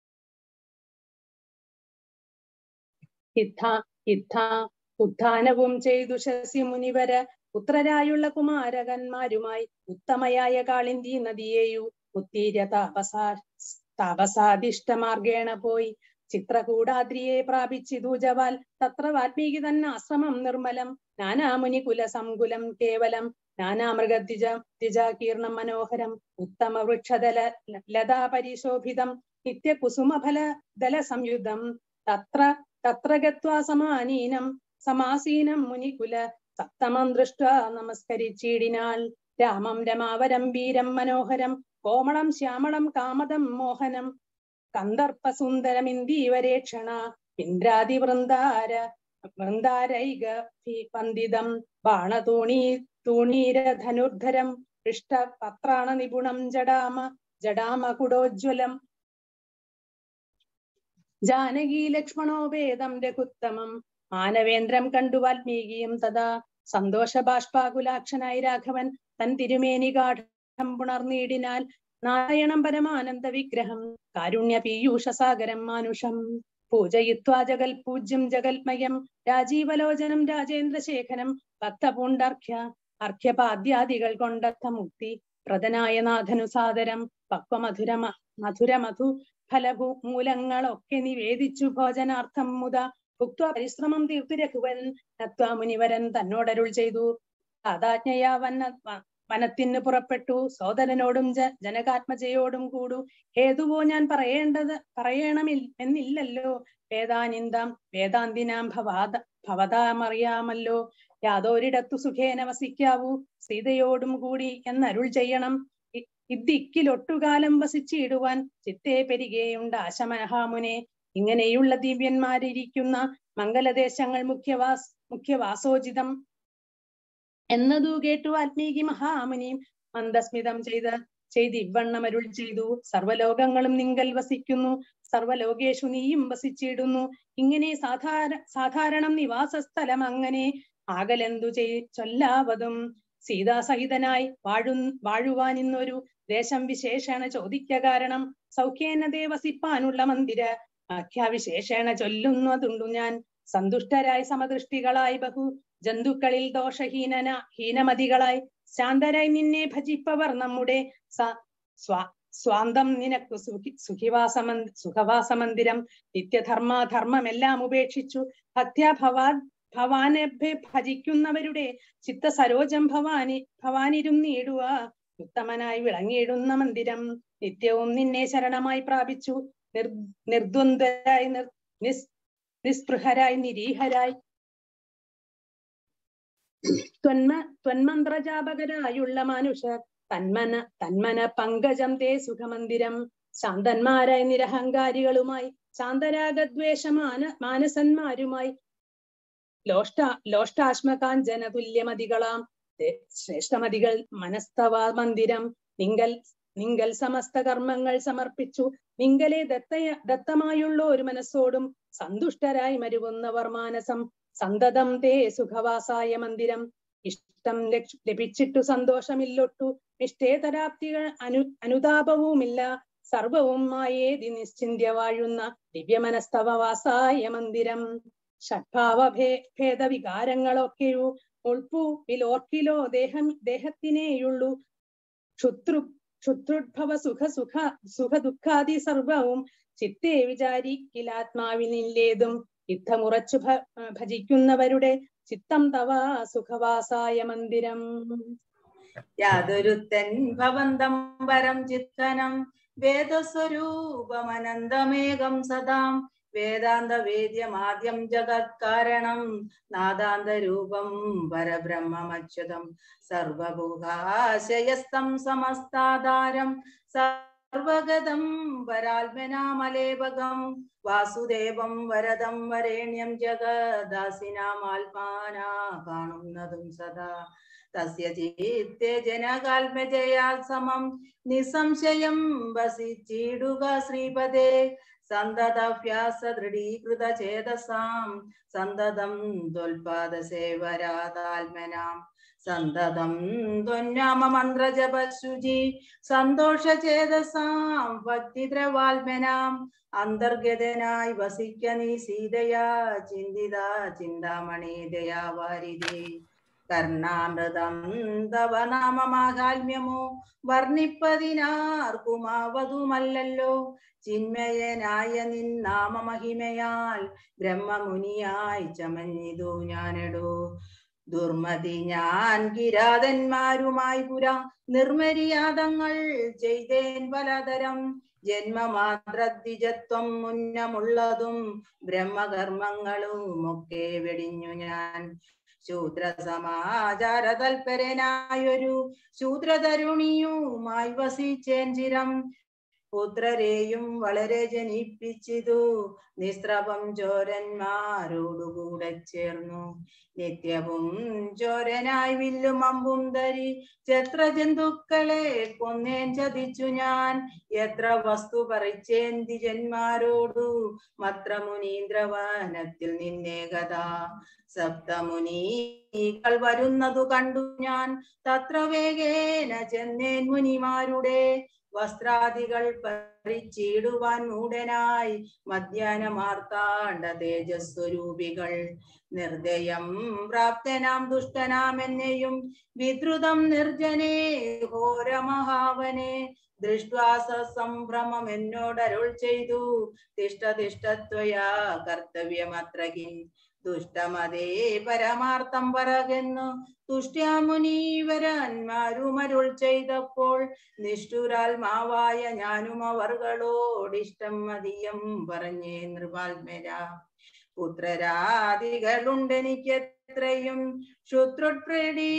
[SPEAKER 5] യുദ്ധ യുദ്ധ ഉത്ഥാനവും ചെയ്തു ശശി മുനിവര പുത്രരായുള്ള കുമാരകന്മാരുമായി ഉത്തമയായ കാളിന്തി നദിയേയു ഉത്തീര്യ താപസാ താപസാദിഷ്ടമാർഗേണ പോയി ചിത്രകൂടാദ്രിയെ പ്രാപിച്ചിതു ജവാൽ തത്ര വാൽമീകി തന്നാശ്രമം നിർമ്മലം നാനാമുനി കുലസംകുലം കേവലം നാനാമൃഗദ്വിജ ദ്വിജാകീർണം മനോഹരം ഉത്തമ വൃക്ഷദല ലതാ പരിശോഭിതം നിത്യകുസുമഫല ദല സംയുതം തത്ര തത്ര ഗത്വാ സമാനീനം സമാസീനം മുനികുല സപ്തമം ദൃഷ്ട്വാ നമസ്കരിച്ചിടിനാൾ രാമം രമാവരം വീരം മനോഹരം കോമളം ശ്യാമളം കാമദം മോഹനം കന്ദർപ്പസുന്ദരമിന്ദീവരേക്ഷണ ഇന്ദ്രാദി വൃന്ദാര വൃന്ദാരൈക പന്തിതം ബാണതൂണീ തൂണീരധനുർധരം പൃഷ്ടപത്രാണ നിപുണം ജഡാമ ജഡാമകുടോജ്വലം ജാനകി ലക്ഷ്മണോ വേദം രഘുത്തമം മാനവേന്ദ്രം കണ്ടു വാൽമീകിയും തഥാ സന്തോഷ ബാഷ്പാകുലാക്ഷനായി രാഘവൻ തൻ തിരുമേനി ഗാഠം പുണർന്നീടിനാൽ നാരായണം പരമാനന്ദ വിഗ്രഹം കാരുണ്യ പീയൂഷസാഗരം മാനുഷം പൂജയിത്വാ ജഗൽ പൂജ്യം ജഗൽമയം രാജീവലോചനം രാജേന്ദ്രശേഖരം ഭക്തപൂണ്ടർഘ്യ അർഘ്യപാദ്യാദികൾ കൊണ്ടർത്ഥ മുക്തി പ്രദനായ നാഥനു സാദരം പക്വമധുര മധുരമധു ഫലഭൂ മൂലങ്ങളൊക്കെ നിവേദിച്ചു ഭോജനാർത്ഥം മുത ഭുക്ത പരിശ്രമം തീർത്തു രഘുവരൻ നത്വാ മുനിവരൻ തന്നോടരുൾ ചെയ്തു സാധാജ്ഞയാ വന്ന വ- വനത്തിന് പുറപ്പെട്ടു സോദരനോടും ജ ജനകാത്മജയോടും കൂടു ഹേതുവോ ഞാൻ പറയേണ്ടത് പറയണമിൽ എന്നില്ലല്ലോ വേദാനിന്ദാം വേദാന്തിനാം ഭവാദ ഭവതാമറിയാമല്ലോ യാതൊരിടത്തു സുഖേന വസിക്കാവൂ സീതയോടും കൂടി എന്നരുൾ ചെയ്യണം ഇ- ഇദ്ദിക്കിലൊട്ടുകാലം വസിച്ചിടുവാൻ ചിത്തേ പെരികെയുണ്ട് ആശമനഹാമുനെ ഇങ്ങനെയുള്ള ദിവ്യന്മാരിരിക്കുന്ന മംഗലദേശങ്ങൾ മുഖ്യവാസ് മുഖ്യവാസോചിതം എന്നതു കേട്ടു വാൽമീകി മഹാമുനിയും മന്ദസ്മിതം ചെയ്ത് ചെയ്ത് ഇവണ്ണം അരുൾ ചെയ്തു സർവലോകങ്ങളും നിങ്കൽ വസിക്കുന്നു സർവലോകേഷു നീയും വസിച്ചിടുന്നു ഇങ്ങനെ സാധാര സാധാരണം നിവാസസ്ഥലം അങ്ങനെ ആകലെന്തു ചെയ് ചൊല്ലാവതും സീതാസഹിതനായി വാഴു വാഴുവാൻ ഇന്നൊരു ദേശം വിശേഷണ ചോദിക്ക കാരണം സൗഖ്യേനതേ വസിപ്പാനുള്ള മന്ദിര ആഖ്യാവിശേഷേണ ചൊല്ലുന്നതുണ്ടു ഞാൻ സന്തുഷ്ടരായി സമദൃഷ്ടികളായി ബഹു ജന്തുക്കളിൽ ദോഷഹീനന ഹീനമതികളായി ശാന്തരായി നിന്നെ ഭജിപ്പവർ നമ്മുടെ സ- സ്വാ സ്വാന്തം നിനക്കു സുഖി സുഖിവാസമന് സുഖവാസമന്ദിരം നിത്യധർമാധർമ്മമെല്ലാം ഉപേക്ഷിച്ചു ഭക്ത്യാ ഭവാ ഭവാനെ ഭജിക്കുന്നവരുടെ ചിത്ത സരോജം ഭവാനി ഭവാനിരുന്നീടുക ഉത്തമനായി വിളങ്ങിയിടുന്ന മന്ദിരം നിത്യവും നിന്നെ ശരണമായി പ്രാപിച്ചു നിർ നിർദ്വന്ദ്വരായി നിർ നിസ് നിസ്പൃഹരായി നിരീഹരായി ത്വന്മ ത്വന്മന്ത്രജാപകരായുള്ള മനുഷ്യർ തന്മന തന്മന പങ്കജം തേ സുഖമന്ദിരം ശാന്തന്മാരായ നിരഹങ്കാരികളുമായി ശാന്തരാഗദ്വേഷമാന മാനസന്മാരുമായി ലോഷ്ട ലോഷ്ടാശ്മകാഞ്ചന തുല്യമതികളാം ദേ- ശ്രേഷ്ഠമതികൾ മനസ്തവാ മന്ദിരം നിങ്കൽ നിങ്കൽ സമസ്ത കർമ്മങ്ങൾ സമർപ്പിച്ചു നിങ്കലെ ദത്തയ ദത്തമായുള്ള ഒരു മനസ്സോടും സന്തുഷ്ടരായി മരുവുന്നവർ മാനസം സന്തതം തേ സുഖവാസായ മന്ദിരം ഇഷ്ടം ലക്ഷ- ലഭിച്ചിട്ടു സന്തോഷമില്ലൊട്ടു നിഷ്ഠേതരാപ്തികൾ അനു അനുതാപവുമില്ല സർവവും മായേതി നിശ്ചിന്യ വാഴുന്ന ദിവ്യമനസ്തവവാസായ മന്ദിരം ഷഡ്ഭാവ ഭേ ഭേദവികാരങ്ങളൊക്കെയു ഉൾപ്പൂവിലോർക്കിലോ ദേഹം ദേഹത്തിനേയുള്ളൂ ക്ഷുത്രു ക്ഷുത്രുദ്ഭവ സുഖ സുഖ സുഖ ദുഃഖാദി സർവവും ചിത്തേ വിചാരിക്കിലാത്മാവിനില്ലേതും യുദ്ധമുറച്ചു ഭ- ഭജിക്കുന്നവരുടെ ചിത്തം തവ സുഖവാസായ മന്ദിരം
[SPEAKER 6] യാതൊരുത്തൻ ഭവന്തം വരം ചിത്തനം വേദസ്വരൂപമനന്തമേകം സദാം വേദാന്ത വേദ്യമാദ്യം ജഗത്കാരണം നാദാന്തരൂപം പരബ്രഹ്മമച്യുതം സർവഭൂഹാശയസ്തം സമസ്താധാരം സർവഗതം വരാത്മനാമലേപകം വാസുദേവം വരദം വരേണ്യം ജഗദാസിനാമാത്മാനാ കാണുന്നതും സദാ തസ്യ ചിത്തെ ജനകാൽമജയാൽ സമം നിസംശയം വസിച്ചിടുക ശ്രീപദേ സന്തതഭ്യാസ ദൃഢീകൃത ചേതസാം സന്തതം ത്വൽപാദ സേവരാതാത്മനാം സന്തതം ത്വന്നാമ മന്ത്രജപശുചി സന്തോഷ ചേതസാം ഭക്തിദ്രവാത്മനാം അന്തർഗതനായി വസിക്ക നീ സീതയാ ചിന്തിത ചിന്താമണി ദയാവാരിതേ കർണാമൃതം തവ നാമമാഹാത്മ്യമോ വർണ്ണിപ്പതിനാർക്കുമാവതുമല്ലല്ലോ ചിന്മയനായ നിന്നാമ മഹിമയാൽ ബ്രഹ്മമുനിയായി ചമഞ്ഞിതു ഞാനെടോ ദുർമതി ഞാൻ കിരാതന്മാരുമായി പുര നിർമര്യാദങ്ങൾ ചെയ്തേൻ പലതരം ജന്മമാത്രദ്വിജത്വം മുന്നമുള്ളതും ബ്രഹ്മകർമ്മങ്ങളും ഒക്കെ വെടിഞ്ഞു ഞാൻ ശൂദ്ര സമാചാര തൽപരനായൊരു ശൂദ്രതരുണിയുമായി വസിച്ചേൻ ചിരം പുത്രരെയും വളരെ ജനിപ്പിച്ചിതു നിസ്രവം ചോരന്മാരോടുകൂടെ ചേർന്നു നിത്യവും ചോരനായി വില്ലും അമ്പും ധരി എത്ര ജന്തുക്കളെ കൊന്നേൻ ചതിച്ചു ഞാൻ എത്ര വസ്തു പറിച്ചേൻ ദ്വിജന്മാരോടു മത്ര മുനീന്ദ്രവനത്തിൽ നിന്നേകത സപ്തമുനികൾ വരുന്നതു കണ്ടു ഞാൻ തത്ര വേഗേന ചെന്നേൻ മുനിമാരുടെ വസ്ത്രാദികൾ പരിച്ചിടുവാൻ മൂടനായി മധ്യാഹ്നമാർത്താണ്ട തേജസ്വരൂപികൾ നിർദ്ദയം പ്രാപ്തനാം ദുഷ്ടനാം എന്നെയും വിദ്രുതം നിർജനേ ഘോരമഹാവനെ ദൃഷ്ട്വാസ സംഭ്രമം എന്നോടരുൾ ചെയ്തു തിഷ്ട തിഷ്ടത്വയാ കർത്തവ്യമത്രകിൻ ദുഷ്ടമതേ പരമാർത്ഥം പറകെന്നു തുഷ്ട്യാമുനീവരന്മാരുമരുൾ ചെയ്തപ്പോൾ നിഷ്ഠുരാത്മാവായ ഞാനും അവർകളോടിഷ്ടം മതിയം പറഞ്ഞേ നൃപാൽമര പുത്രരാദികളുണ്ടെനിക്കെത്രയും ശുത്രുപ്രേടി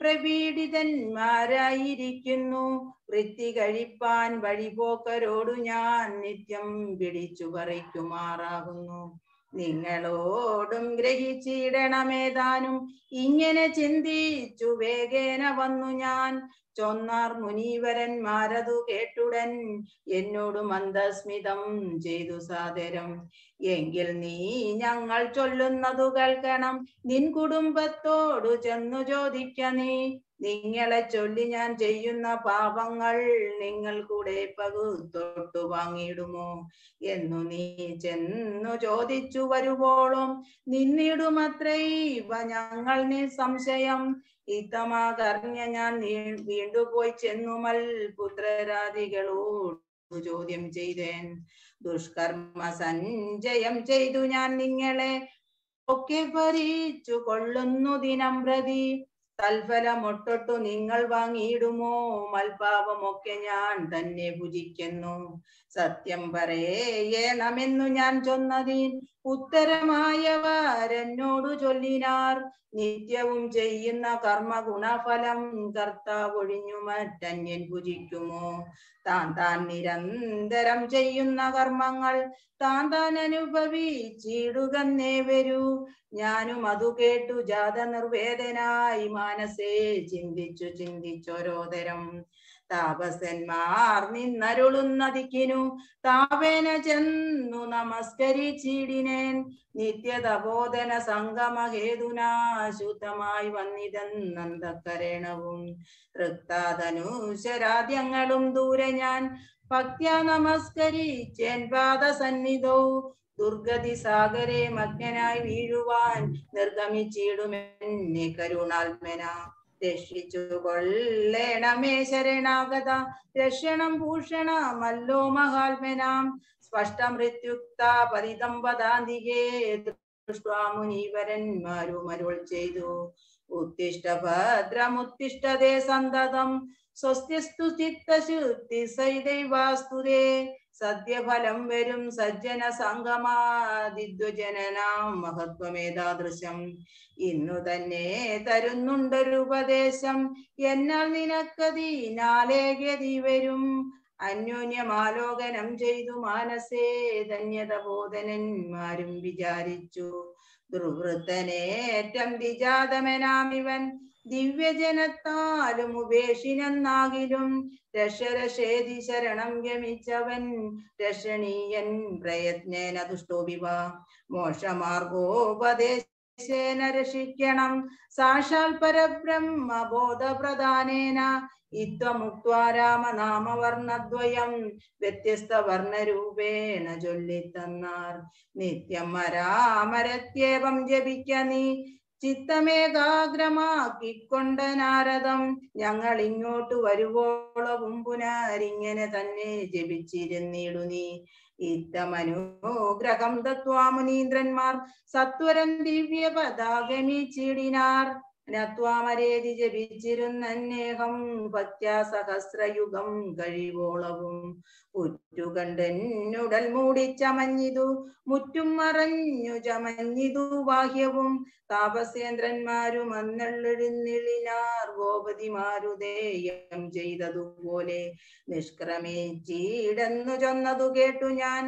[SPEAKER 6] പ്രപീഡിതന്മാരായിരിക്കുന്നു വൃത്തി കഴിപ്പാൻ വഴിപോക്കരോടു ഞാൻ നിത്യം പിടിച്ചു പറിക്കുമാറാകുന്നു നിങ്ങളോടും ഗ്രഹിച്ചിടണമേതാനും ഇങ്ങനെ ചിന്തിച്ചു വേഗേന വന്നു ഞാൻ ചൊന്നാർ മുനീവരന്മാരതു കേട്ടുടൻ എന്നോട് മന്ദസ്മിതം ചെയ്തു സാദരം എങ്കിൽ നീ ഞങ്ങൾ ചൊല്ലുന്നതു കേൾക്കണം നിൻ കുടുംബത്തോടു ചെന്നു ചോദിക്ക നീ നിങ്ങളെ ചൊല്ലി ഞാൻ ചെയ്യുന്ന പാപങ്ങൾ നിങ്ങൾ കൂടെ പകുത്തൊട്ടു വാങ്ങിയിടുമോ എന്നു നീ ചെന്നു ചോദിച്ചു വരുവോളും നിന്നിടുമത്രൈവ ഞങ്ങൾ നീ സംശയം ഇത്തമാകർഞ്ഞ ഞാൻ നീ- വീണ്ടുപോയി ചെന്നുമൽ പുത്രരാദികളോട് ചോദ്യം ചെയ്തേൻ ദുഷ്കർമ്മ സഞ്ചയം ചെയ്തു ഞാൻ നിങ്ങളെ ഒക്കെ ഭരിച്ചു കൊള്ളുന്നു ദിനം പ്രതി തൽഫലമൊട്ടൊട്ടു നിങ്ങൾ വാങ്ങിയിടുമോ മൽപാപമൊക്കെ ഞാൻ തന്നെ ഭുജിക്കുന്നു സത്യം പറയേണമെന്നു ഞാൻ ചൊന്നതിൻ ഉത്തരമായവരെന്നോടു ചൊല്ലിനാർ നിത്യവും ചെയ്യുന്ന കർമ്മ ഗുണഫലം കർത്താവൊഴിഞ്ഞു മറ്റന്യൻ ഭുജിക്കുമോ താൻ താൻ നിരന്തരം ചെയ്യുന്ന കർമ്മങ്ങൾ താൻ താൻ അനുഭവിച്ചിടുകന്നേ വരൂ ഞാനും അതു കേട്ടു ജാത നിർവേദനായി മാനസേ ചിന്തിച്ചു ചിന്തിച്ചോരോതരം താപസന്മാർ നിന്നരുളുന്ന ദിക്കിനു താവേന ചെന്നു നമസ്കരിച്ചിടിനേൻ നിത്യതബോധന സംഗമഹേതുനാ ശുദ്ധമായി വന്നിതെന്നന്തക്കരണവും തൃക്താതനുശരാദ്യങ്ങളും ദൂരെ ഞാൻ ഭക്ത്യാ നമസ്കരിച്ചേൻ പാദസന്നിധൗ ദുർഗതി സാഗരെ മഗ്നനായി വീഴുവാൻ നിർഗമിച്ചിടുമെന്നെ കരുണാത്മന രക്ഷിച്ചു കൊള്ളേണമേ ശരണാഗത രക്ഷണം ഭൂഷണമല്ലോ മഹാത്മനാം സ്പഷ്ടമൃത്യുക്ത പതിതം വദാന്തികേ ദൃഷ്ട്വാ മുനീവരന്മാരും അരുൾ ചെയ്തു ഉത്തിഷ്ട ഭദ്രമുത്തിഷ്ടതേ സന്തതം സ്വസ്തിസ്തു ചിത്തശുദ്ധി സൈദൈവാസ്തുതേ സദ്യഫലം വരും സജ്ജന സംഗമാദിദ്വജനാം മഹത്വമേതാദൃശം ഇന്നു തന്നെ തരുന്നുണ്ടൊരു ഉപദേശം എന്നാൽ നിനക്കതിനാലേ ഗതി വരും അന്യോന്യമാലോകനം ചെയ്തു മാനസേ ധന്യത ബോധനന്മാരും വിചാരിച്ചു ദുർവൃത്തനേറ്റം വിജാതമനാമിവൻ ദിവ്യജനത്താലും ഉപേക്ഷിനെന്നാകിലും രക്ഷരക്ഷേതി ശരണം ഗമിച്ചവൻ രക്ഷണീയൻ പ്രയത്നേന ദുഷ്ടോപിവ മോക്ഷമാർഗോപദേശേന രക്ഷിക്കണം സാക്ഷാൽ പരബ്രഹ്മ ബോധപ്രധാനേന ഇത്വമുക്വാ രാമനാമവർണദ്വയം വ്യത്യസ്ത വർണ്ണരൂപേണ ചൊല്ലിത്തന്നാർ നിത്യം മരാമരത്യേവം ജപിക്ക നീ ചിത്തമേകാഗ്രമാക്കിക്കൊണ്ട നാരദം ഞങ്ങൾ ഇങ്ങോട്ട് വരുവോളവും പുനരിങ്ങനെ തന്നെ ജപിച്ചിരുന്നിടു നീ ഇത്തമനുഗ്രഹം തത്വാമുനീന്ദ്രന്മാർ സത്വരം ദിവ്യ പതാകമിച്ചിടിനാർ നത്വാമരേതി ജപിച്ചിരുന്നേഹം പത്യാസഹസ്രയുഗം കഴിവോളവും ഉറ്റുകണ്ടെന്നുടൽ മൂടി ചമഞ്ഞിതു മുറ്റും മറഞ്ഞു ചമഞ്ഞിതു ബാഹ്യവും താപസേന്ദ്രന്മാരും അന്നെള്ളെഴുന്നിളിനാർ ഗോപതിമാരുദേയം ചെയ്തതുപോലെ നിഷ്ക്രമിച്ചീടെന്നു ചൊന്നതു കേട്ടു ഞാൻ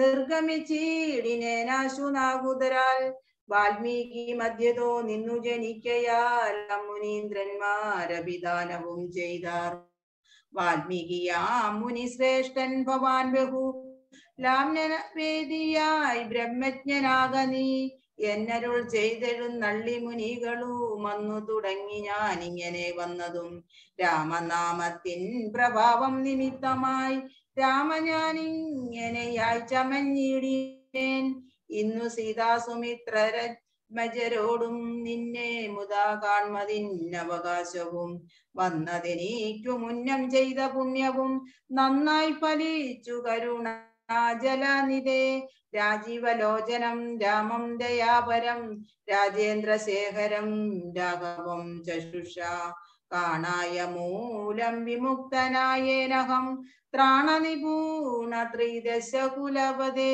[SPEAKER 6] നിർഗമിച്ചീടിനേനാശുനാകുതരാൽ വാൽമീകി മധ്യതോ നിന്നു ജനിക്കയാൽ മുനീന്ദ്രന്മാരഭിദാനവും ചെയ്താർ വാൽമീകിയാ മുനി ശ്രേഷ്ഠൻ ഭവാൻ ബഹു ലാംന വേദിയായി ബ്രഹ്മജ്ഞനാക നീ എന്നരുൾ ചെയ്തെഴുന്നള്ളി മുനികളും വന്നു തുടങ്ങി ഞാൻ ഇങ്ങനെ വന്നതും രാമനാമത്തിൻ പ്രഭാവം നിമിത്തമായി രാമ ഞാൻ ഇങ്ങനെയായി ചമഞ്ഞിടിയേൻ ഇന്നു സീതാസുമിത്രരജ്മജരോടും നിന്നെ മുതാ കാൺമതിന്നവകാശവും വന്നതെനിക്കു മുന്നം ചെയ്ത പുണ്യവും നന്നായി ഫലിച്ചു കരുണാജലനിധേ രാജീവലോചനം രാമം ദയാപരം രാജേന്ദ്രശേഖരം രാഘവം ചശുഷ കാണായ മൂലം വിമുക്തനായേനഹം ത്രാണനിപൂണ ത്രിദശകുലപദേ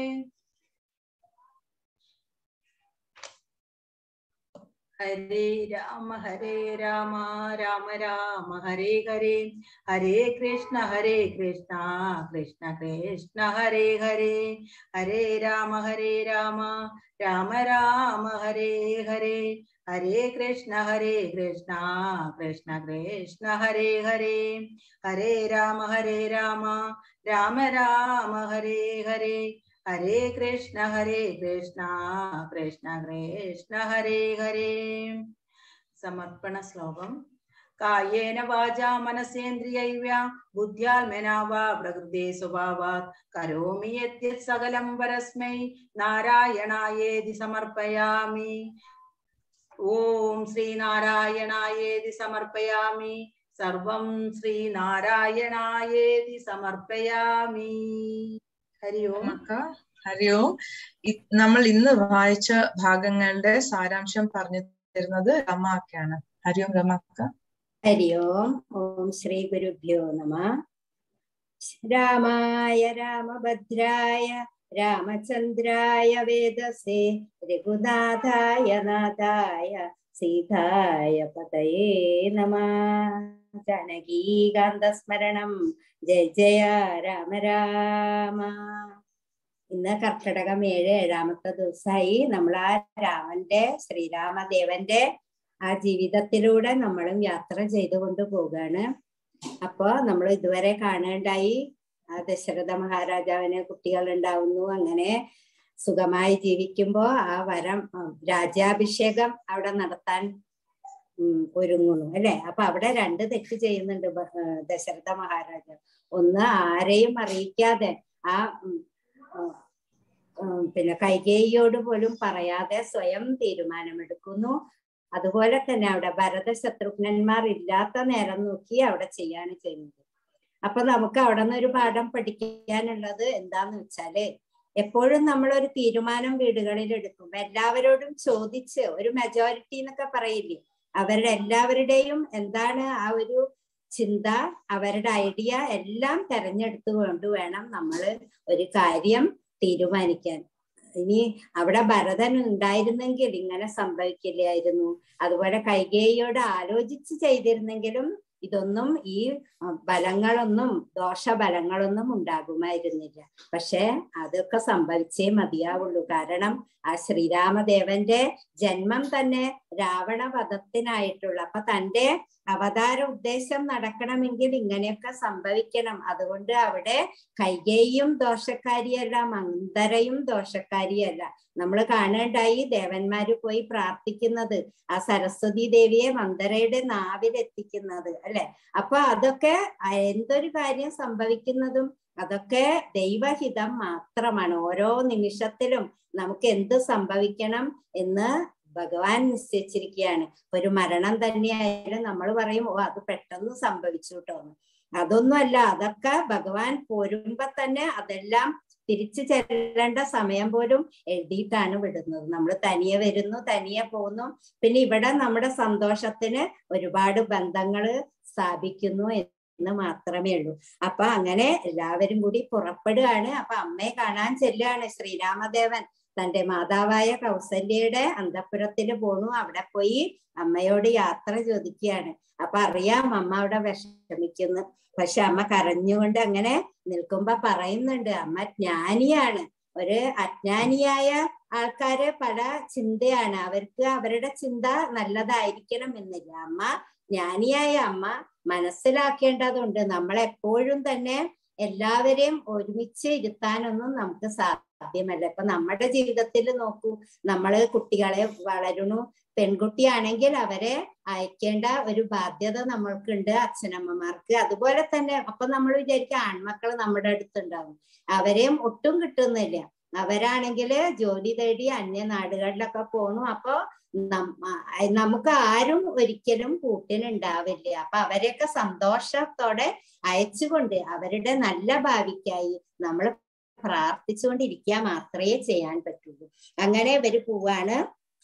[SPEAKER 6] ഹരേ രാമ ഹരേ രാമ രാമ രാമ ഹരേ ഹരേ ഹരേ കൃഷ്ണ ഹരേ കൃഷ്ണ കൃഷ്ണ കൃഷ്ണ ഹരേ ഹരേ ഹരേ രാമ ഹരേ രാമ രാമ രാമ ഹരേ ഹരേ ഹരേ കൃഷ്ണ ഹരേ കൃഷ്ണ കൃഷ്ണ കൃഷ്ണ ഹരേ ഹരേ ഹരേ രാമ ഹരേ രാമ രാമ രാമ ഹരേ ഹരേ ഹരേ കൃഷ്ണ ഹരേ കൃഷ്ണ കൃഷ്ണ കൃഷ്ണ ഹരേ ഹരേ സമർപ്പണ ശ്ലോകം കായേന വാചാ മനസേന്ദ്രിയൈവ്യ ബുദ്ധ്യാത്മനാ വാ പ്രകൃതേ സ്വഭാവാത് കരോമി യദ്യത് സകലം പരസ്മൈ നാരായണായേതി സമർപ്പയാമി ഓം ശ്രീനാരായണായേതി സമർപ്പയാമി സർവം ശ്രീനാരായണായേതി സമർപ്പയാമി ഹരി ഓം
[SPEAKER 1] അക്ക ഹരി ഓം ഇ- നമ്മൾ ഇന്ന് വായിച്ച ഭാഗങ്ങളുടെ സാരാംശം പറഞ്ഞു തരുന്നത് രമാക്കാണ് ഹരി ഓം രമാക്ക
[SPEAKER 3] ഹരി ഓം ഓം ശ്രീ ഗുരുഭ്യോ നമ രാമായ രാമഭദ്രായ രാമചന്ദ്രായ വേദസേ രഘുനാഥായ നാഥായ സീതായ പതയേ നമ ജാനകീകാന്തസ്മരണം ജയ ജയ രാമ രാമ ഇന്ന് കർക്കിടകം ഏഴ് ഏഴാമത്തെ ദിവസമായി നമ്മൾ ആ രാമന്റെ ശ്രീരാമദേവന്റെ ആ ജീവിതത്തിലൂടെ നമ്മളും യാത്ര ചെയ്തുകൊണ്ട് പോവുകയാണ് അപ്പോ നമ്മൾ ഇതുവരെ കാണേണ്ടായി ആ ദശരഥ മഹാരാജാവിന് കുട്ടികൾ ഉണ്ടാവുന്നു അങ്ങനെ സുഖമായി ജീവിക്കുമ്പോ ആ വരം ഉം, രാജ്യാഭിഷേകം അവിടെ നടത്താൻ ഉം, ഒരുങ്ങുന്നു അല്ലെ അപ്പൊ അവിടെ രണ്ട് തെറ്റ് ചെയ്യുന്നുണ്ട് ബ- ഏർ ദശരഥ മഹാരാജാവ് ഒന്ന് ആരെയും അറിയിക്കാതെ ആ ഉം, ഉം, ഉം, പിന്നെ കൈകേയിയോട് പോലും പറയാതെ സ്വയം തീരുമാനമെടുക്കുന്നു അതുപോലെ തന്നെ അവിടെ ഭരത ശത്രുഘ്നന്മാർ ഇല്ലാത്ത നേരം നോക്കി അവിടെ ചെയ്യാണ് ചെയ്യുന്നത് അപ്പൊ നമുക്ക് അവിടെ നിന്ന് ഒരു പാഠം പഠിക്കാനുള്ളത് എന്താന്ന് വെച്ചാല് എപ്പോഴും നമ്മൾ ഒരു തീരുമാനം വീടുകളിൽ എടുക്കുമ്പോ എല്ലാവരോടും ചോദിച്ച് ഒരു മെജോറിറ്റി എന്നൊക്കെ പറയില്ലേ അവരുടെ എല്ലാവരുടെയും എന്താണ് ആ ഒരു ചിന്ത അവരുടെ ഐഡിയ എല്ലാം തെരഞ്ഞെടുത്തുകൊണ്ട് വേണം നമ്മൾ ഒരു കാര്യം തീരുമാനിക്കാൻ ഇനി അവിടെ ഭരതൻ ഉണ്ടായിരുന്നെങ്കിൽ ഇങ്ങനെ സംഭവിക്കില്ലായിരുന്നു അതുപോലെ കൈകേയിയോട് ആലോചിച്ച് ചെയ്തിരുന്നെങ്കിലും ഇതൊന്നും ഈ ആ, ബലങ്ങളൊന്നും ദോഷബലങ്ങളൊന്നും ഉണ്ടാകുമായിരുന്നില്ല പക്ഷെ അതൊക്കെ സംഭവിച്ചേ മതിയാവുള്ളൂ കാരണം ആ ശ്രീരാമദേവന്റെ ജന്മം തന്നെ രാവണ വധത്തിനായിട്ടുള്ള അപ്പൊ തന്റെ അവതാര ഉദ്ദേശം നടക്കണമെങ്കിൽ ഇങ്ങനെയൊക്കെ സംഭവിക്കണം അതുകൊണ്ട് അവിടെ കൈകേയും ദോഷക്കാരിയല്ല മന്ദരയും ദോഷക്കാരിയല്ല നമ്മൾ കാണേണ്ടായി ദേവന്മാര് പോയി പ്രാർത്ഥിക്കുന്നത് ആ സരസ്വതി ദേവിയെ മന്ദരയുടെ നാവിലെത്തിക്കുന്നത് അല്ലെ അപ്പൊ അതൊക്കെ ആ എന്തൊരു കാര്യം സംഭവിക്കുന്നതും അതൊക്കെ ദൈവഹിതം മാത്രമാണ് ഓരോ നിമിഷത്തിലും നമുക്ക് എന്ത് സംഭവിക്കണം എന്ന് ഭഗവാൻ നിശ്ചയിച്ചിരിക്കുകയാണ് ഒരു മരണം തന്നെയായാലും നമ്മൾ പറയും ഓ അത് പെട്ടെന്ന് സംഭവിച്ചു കേട്ടോ എന്ന്. അതൊന്നുമല്ല അതൊക്കെ ഭഗവാൻ പോരുമ്പോ തന്നെ അതെല്ലാം തിരിച്ചു ചെല്ലേണ്ട സമയം പോലും എഴുതിയിട്ടാണ് വിടുന്നത് നമ്മൾ തനിയെ വരുന്നു തനിയെ പോകുന്നു പിന്നെ ഇവിടെ നമ്മുടെ സന്തോഷത്തിന് ഒരുപാട് ബന്ധങ്ങള് സ്ഥാപിക്കുന്നു എന്ന് മാത്രമേ ഉള്ളൂ അപ്പൊ അങ്ങനെ എല്ലാവരും കൂടി പുറപ്പെടുകയാണ് അപ്പൊ അമ്മയെ കാണാൻ ചെല്ലുകയാണ് ശ്രീരാമദേവൻ തന്റെ മാതാവായ കൗസല്യയുടെ അന്തപുരത്തിൽ പോണു അവിടെ പോയി അമ്മയോട് യാത്ര ചോദിക്കുകയാണ് അപ്പൊ അറിയാം അമ്മ അവിടെ വിഷമിക്കുന്നു പക്ഷെ അമ്മ കരഞ്ഞുകൊണ്ട് അങ്ങനെ നിൽക്കുമ്പോ പറയുന്നുണ്ട് അമ്മ ജ്ഞാനിയാണ് ഒരു അജ്ഞാനിയായ ആൾക്കാര് പല ചിന്തയാണ് അവർക്ക് അവരുടെ ചിന്ത നല്ലതായിരിക്കണം എന്നില്ല അമ്മ ജ്ഞാനിയായ അമ്മ മനസ്സിലാക്കേണ്ടതുണ്ട് നമ്മളെപ്പോഴും തന്നെ എല്ലാവരെയും ഒരുമിച്ച് ഇരുത്താനൊന്നും നമുക്ക് സാധ്യമല്ല ഇപ്പൊ നമ്മുടെ ജീവിതത്തിൽ നോക്കൂ നമ്മള് കുട്ടികളെ വളരണു പെൺകുട്ടിയാണെങ്കിൽ അവരെ അയക്കേണ്ട ഒരു ബാധ്യത നമ്മൾക്കുണ്ട് അച്ഛനമ്മമാർക്ക് അതുപോലെ തന്നെ അപ്പൊ നമ്മൾ വിചാരിക്കുക ആൺമക്കൾ നമ്മുടെ അടുത്തുണ്ടാവും അവരെയും ഒട്ടും കിട്ടുന്നില്ല അവരാണെങ്കിൽ ജോലി തേടി അന്യ നാടുകളിലൊക്കെ പോണു അപ്പൊ നമുക്ക് ആരും ഒരിക്കലും കൂട്ടിനുണ്ടാവില്ല അപ്പൊ അവരെയൊക്കെ സന്തോഷത്തോടെ അയച്ചുകൊണ്ട് അവരുടെ നല്ല ഭാവിക്കായി നമ്മൾ പ്രാർത്ഥിച്ചുകൊണ്ടിരിക്കുക മാത്രമേ ചെയ്യാൻ പറ്റുള്ളൂ അങ്ങനെ ഇവര് പോവാണ്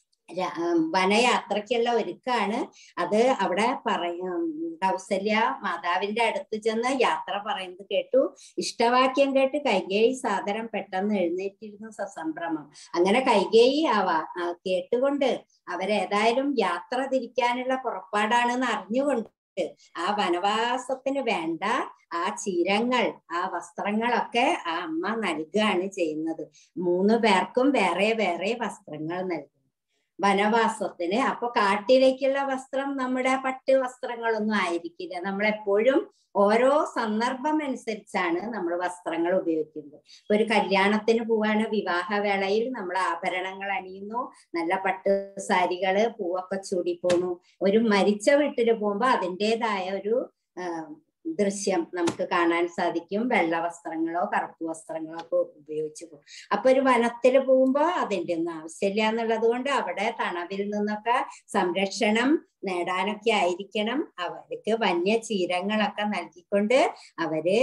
[SPEAKER 3] വനയാത്രയ്ക്കുള്ള ഒരുക്കാണ് അത് അവിടെ പറയ കൗസല്യ മാതാവിന്റെ അടുത്ത് ചെന്ന് യാത്ര പറയുന്നത് കേട്ടു ഇഷ്ടവാക്യം കേട്ട് കൈകേയി സാദരം പെട്ടെന്ന് എഴുന്നേറ്റിരുന്നു സസംഭ്രമം അങ്ങനെ കൈകേയി ആവ കേട്ടുകൊണ്ട് അവരേതായാലും യാത്ര തിരിക്കാനുള്ള പുറപ്പാടാണെന്ന് അറിഞ്ഞുകൊണ്ട് ആ വനവാസത്തിന് വേണ്ട ആ ചീരങ്ങൾ ആ വസ്ത്രങ്ങളൊക്കെ ആ അമ്മ നൽകുകയാണ് ചെയ്യുന്നത് മൂന്ന് പേർക്കും വേറെ വേറെ വസ്ത്രങ്ങൾ നൽകും വനവാസത്തിന് അപ്പൊ കാട്ടിലേക്കുള്ള വസ്ത്രം നമ്മുടെ പട്ട് വസ്ത്രങ്ങളൊന്നും ആയിരിക്കില്ല നമ്മൾ എപ്പോഴും ഓരോ സന്ദർഭം അനുസരിച്ചാണ് നമ്മൾ വസ്ത്രങ്ങൾ ഉപയോഗിക്കുന്നത് ഇപ്പൊ ഒരു കല്യാണത്തിന് പോവാണ് വിവാഹവേളയിൽ നമ്മൾ ആഭരണങ്ങൾ അണിയുന്നു നല്ല പട്ട് സാരികള് പൂവൊക്കെ ചൂടി പോണു ഒരു മരിച്ച വീട്ടിൽ പോകുമ്പോ അതിൻ്റെതായ ഒരു ദൃശ്യം നമുക്ക് കാണാൻ സാധിക്കും വെള്ള വസ്ത്രങ്ങളോ കറുപ്പ് വസ്ത്രങ്ങളോ ഒക്കെ ഉപയോഗിച്ച് പോകും അപ്പൊ ഒരു വനത്തിൽ പോകുമ്പോ അതിന്റെ ഒന്നും ആവശ്യമില്ല എന്നുള്ളത് കൊണ്ട് അവിടെ തണവിൽ നിന്നൊക്കെ സംരക്ഷണം നേടാനൊക്കെ ആയിരിക്കണം അവർക്ക് വന്യചീരങ്ങളൊക്കെ നൽകിക്കൊണ്ട് അവര്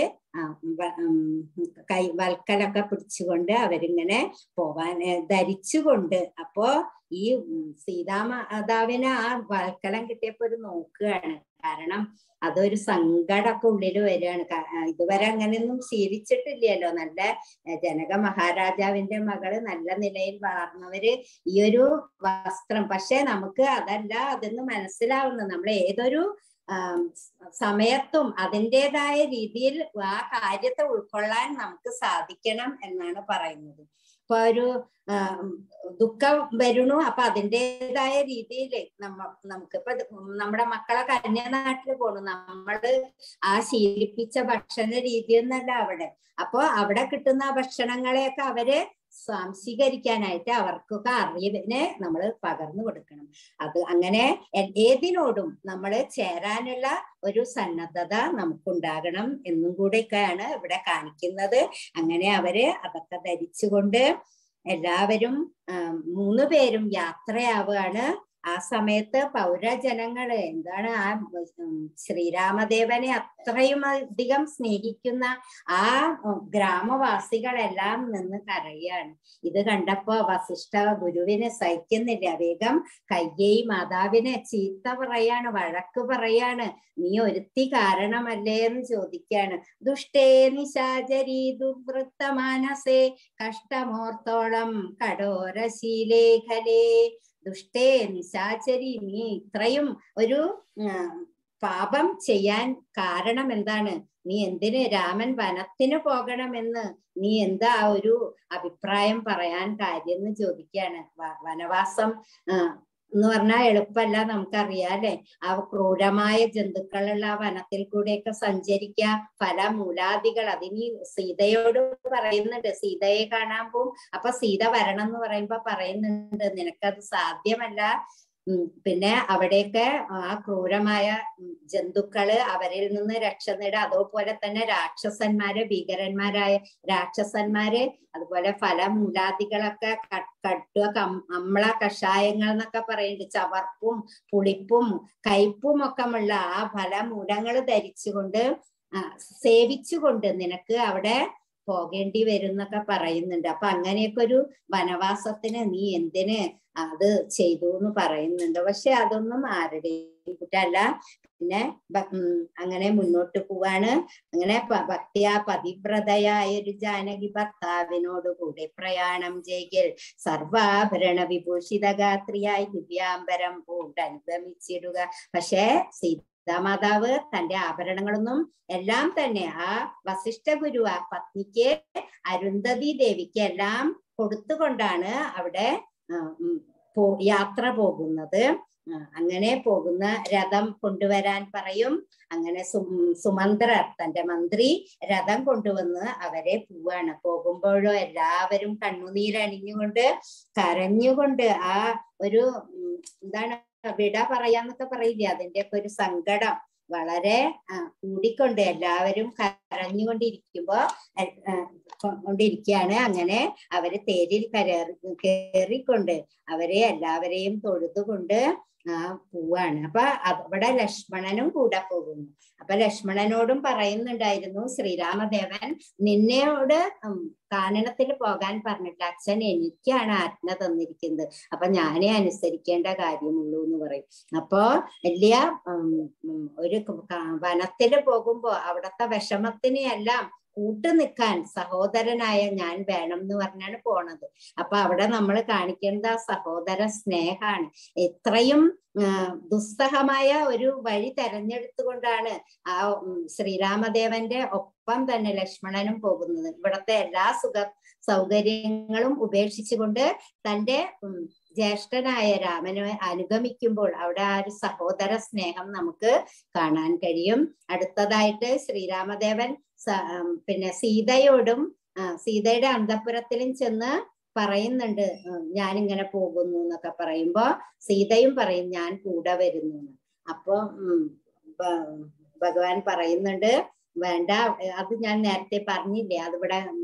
[SPEAKER 3] കൈ വൽക്കലൊക്കെ പിടിച്ചുകൊണ്ട് അവരിങ്ങനെ പോവാൻ ധരിച്ചുകൊണ്ട് അപ്പോ ഈ സീതാമാതാവിന് ആ വൽക്കലം കിട്ടിയപ്പോ ഒരു നോക്കുകയാണ് കാരണം അതൊരു സങ്കടമൊക്കെ ഉള്ളിൽ വരികയാണ് ഇതുവരെ അങ്ങനെയൊന്നും ശീലിച്ചിട്ടില്ലല്ലോ നല്ല ജനക മഹാരാജാവിന്റെ മകള് നല്ല നിലയിൽ വളർന്നവര് ഈ ഒരു വസ്ത്രം പക്ഷെ നമുക്ക് അതല്ല അതെന്ന് മനസ്സിലാവുന്നു നമ്മൾ ഏതൊരു സമയത്തും അതിൻ്റെതായ രീതിയിൽ ആ കാര്യത്തെ ഉൾക്കൊള്ളാൻ നമുക്ക് സാധിക്കണം എന്നാണ് പറയുന്നത് ഇപ്പൊ ഒരു ദുഃഖം വരുന്നു അപ്പൊ അതിൻ്റെതായ രീതിയിൽ നമ്മ നമുക്കിപ്പൊ നമ്മുടെ മക്കളെ കന്യാനാട്ടിൽ പോണു നമ്മള് ആ ശീലിപ്പിച്ച ഭക്ഷണ രീതി എന്നല്ല അവിടെ അപ്പൊ അവിടെ കിട്ടുന്ന ഭക്ഷണങ്ങളെയൊക്കെ അവര് സ്വാംശീകരിക്കാനായിട്ട് അവർക്കൊക്കെ അറിവിനെ നമ്മൾ പകർന്നു കൊടുക്കണം അത് അങ്ങനെ ഏതിനോടും നമ്മൾ ചേരാനുള്ള ഒരു സന്നദ്ധത നമുക്കുണ്ടാകണം എന്നും കൂടെയൊക്കെയാണ് ഇവിടെ കാണിക്കുന്നത് അങ്ങനെ അവര് അതൊക്കെ ധരിച്ചുകൊണ്ട് എല്ലാവരും മൂന്ന് പേരും യാത്രയാവുകയാണ് ആ സമയത്ത് പൗരജനങ്ങള് എന്താണ് ആ ശ്രീരാമദേവനെ അത്രയും അധികം സ്നേഹിക്കുന്ന ആ ഗ്രാമവാസികളെല്ലാം നിന്ന് കരയാണ് ഇത് കണ്ടപ്പോ വസിഷ്ഠ ഗുരുവിന് സഹിക്കുന്നില്ല വേഗം കയ്യേയി മാതാവിനെ ചീത്ത പറയാണ് വഴക്ക് പറയാണ് നീ ഒരുത്തി കാരണമല്ലേ എന്ന് ചോദിക്കാണ് ദുഷ്ടേ നിശാചരി ദുർവൃത്ത മാനസേ കഷ്ടമോർത്തോളം കഠോരശീലേഖലേ ദുഷ്ടേ നിശാചരി നീ ഇത്രയും ഒരു പാപം ചെയ്യാൻ കാരണം എന്താണ് നീ എന്തിന് രാമൻ വനത്തിന് പോകണമെന്ന് നീ എന്താ ഒരു അഭിപ്രായം പറയാൻ കാര്യം എന്ന് ചോദിക്കാണ് വനവാസം എന്ന് പറഞ്ഞാൽ എളുപ്പമല്ല നമുക്കറിയാം അല്ലെ ആ ക്രൂരമായ ജന്തുക്കളുള്ള ആ വനത്തിൽ കൂടെയൊക്കെ സഞ്ചരിക്കുക പല മൂലാദികൾ അതിന് സീതയോട് പറയുന്നുണ്ട് സീതയെ കാണാൻ പോവും അപ്പൊ സീത വരണം എന്ന് പറയുമ്പോ പറയുന്നുണ്ട് നിനക്കത് സാധ്യമല്ല പിന്നെ അവിടെയൊക്കെ ആ ക്രൂരമായ ജന്തുക്കള് അവരിൽ നിന്ന് രക്ഷ നേടുക അതുപോലെ തന്നെ രാക്ഷസന്മാര് ഭീകരന്മാരായ രാക്ഷസന്മാര് അതുപോലെ ഫലമൂലാദികളൊക്കെ കട്ടുക അമ്ല കഷായങ്ങൾ എന്നൊക്കെ പറയുന്നുണ്ട് ചവർപ്പും പുളിപ്പും കയ്പും ഒക്കെ ഉള്ള ആ ഫലമൂലങ്ങൾ ധരിച്ചുകൊണ്ട് ആ, സേവിച്ചുകൊണ്ട് നിനക്ക് അവിടെ പോകേണ്ടി വരും എന്നൊക്കെ പറയുന്നുണ്ട് അപ്പൊ അങ്ങനെയൊക്കെ ഒരു വനവാസത്തിന് നീ എന്തിന് അത് ചെയ്തു എന്ന് പറയുന്നുണ്ട് പക്ഷെ അതൊന്നും ആരുടെയും കുറ്റമല്ല പിന്നെ ഭ- ഉം അങ്ങനെ മുന്നോട്ട് പോവാണ് അങ്ങനെ പ- ഭക്തിയാ പതിവ്രതയായ ഒരു ജാനകി ഭർത്താവിനോട് കൂടെ പ്രയാണം ചെയ്യൽ സർവാഭരണ വിഭൂഷിതഗാത്രിയായി ദിവ്യാംബരം പൂണ്ട് അനുഗമിച്ചിടുക പക്ഷേ സീതാമാതാവ് തന്റെ ആഭരണങ്ങളൊന്നും എല്ലാം തന്നെ ആ വസിഷ്ഠ ഗുരു ആ പത്നിക്ക് അരുന്ധതി ദേവിക്ക് എല്ലാം കൊടുത്തുകൊണ്ടാണ് അവിടെ ആ, ഉം, പോ- യാത്ര പോകുന്നത് ആ, അങ്ങനെ പോകുന്ന രഥം കൊണ്ടുവരാൻ പറയും അങ്ങനെ സു സുമന്ത്രർ തന്റെ മന്ത്രി രഥം കൊണ്ടുവന്ന് അവരെ പോവാണ് പോകുമ്പോഴോ എല്ലാവരും കണ്ണുനീരണിഞ്ഞുകൊണ്ട് കരഞ്ഞുകൊണ്ട് ആ ഒരു ഉം, എന്താണ് വിട പറയാന്നൊക്കെ പറയില്ലേ അതിന്റെ ഒക്കെ ഒരു സങ്കടം വളരെ ആ, കൂടിക്കൊണ്ട് എല്ലാവരും കരഞ്ഞുകൊണ്ടിരിക്കുമ്പോ എ- ആ, കൊ- കൊണ്ടിരിക്കുകയാണ് അങ്ങനെ അവര് തേരിൽ കയറി കയറിക്കൊണ്ട് അവരെ എല്ലാവരെയും തൊഴുതുകൊണ്ട് ആ പോവാണ് അപ്പൊ അവിടെ ലക്ഷ്മണനും കൂടെ പോകുന്നു അപ്പൊ ലക്ഷ്മണനോടും പറയുന്നുണ്ടായിരുന്നു ശ്രീരാമദേവൻ നിന്നോട് ഉം, കാനനത്തിൽ പോകാൻ പറഞ്ഞിട്ട് അച്ഛൻ എനിക്കാണ് ആജ്ഞ തന്നിരിക്കുന്നത് അപ്പൊ ഞാനേ അനുസരിക്കേണ്ട കാര്യമുള്ളൂ എന്ന് പറയും അപ്പോ വലിയ ഉം, ഉം, ഒരു ക- വനത്തില് പോകുമ്പോ അവിടത്തെ വിഷമത്തിനെ എല്ലാം കൂട്ടു നിൽക്കാൻ സഹോദരനായ ഞാൻ വേണം എന്ന് പറഞ്ഞാണ് പോണത് അപ്പൊ അവിടെ നമ്മൾ കാണിക്കേണ്ട സഹോദര സ്നേഹാണ് എത്രയും ആ, ദുസ്സഹമായ ഒരു വഴി തെരഞ്ഞെടുത്തുകൊണ്ടാണ് ആ ഉം, ശ്രീരാമദേവന്റെ ഒപ്പം തന്നെ ലക്ഷ്മണനും പോകുന്നത് ഇവിടത്തെ എല്ലാ സുഖ സൗകര്യങ്ങളും ഉപേക്ഷിച്ചുകൊണ്ട് തന്റെ ഉം, ജ്യേഷ്ഠനായ രാമനെ അനുഗമിക്കുമ്പോൾ അവിടെ ആ ഒരു സഹോദര സ്നേഹം നമുക്ക് കാണാൻ കഴിയും അടുത്തതായിട്ട് ശ്രീരാമദേവൻ സ- ഉം, പിന്നെ സീതയോടും ആ, സീതയുടെ അന്തപുരത്തിലും ചെന്ന് പറയുന്നുണ്ട് ഉം, ഞാനിങ്ങനെ പോകുന്നു എന്നൊക്കെ പറയുമ്പോ സീതയും പറയും ഞാൻ കൂടെ വരുന്നു എന്ന്. അപ്പൊ ഉം, ഭ- ഭഗവാൻ പറയുന്നുണ്ട് വേണ്ട അത് ഞാൻ നേരത്തെ പറഞ്ഞില്ലേ അതിവിടെ ഉം,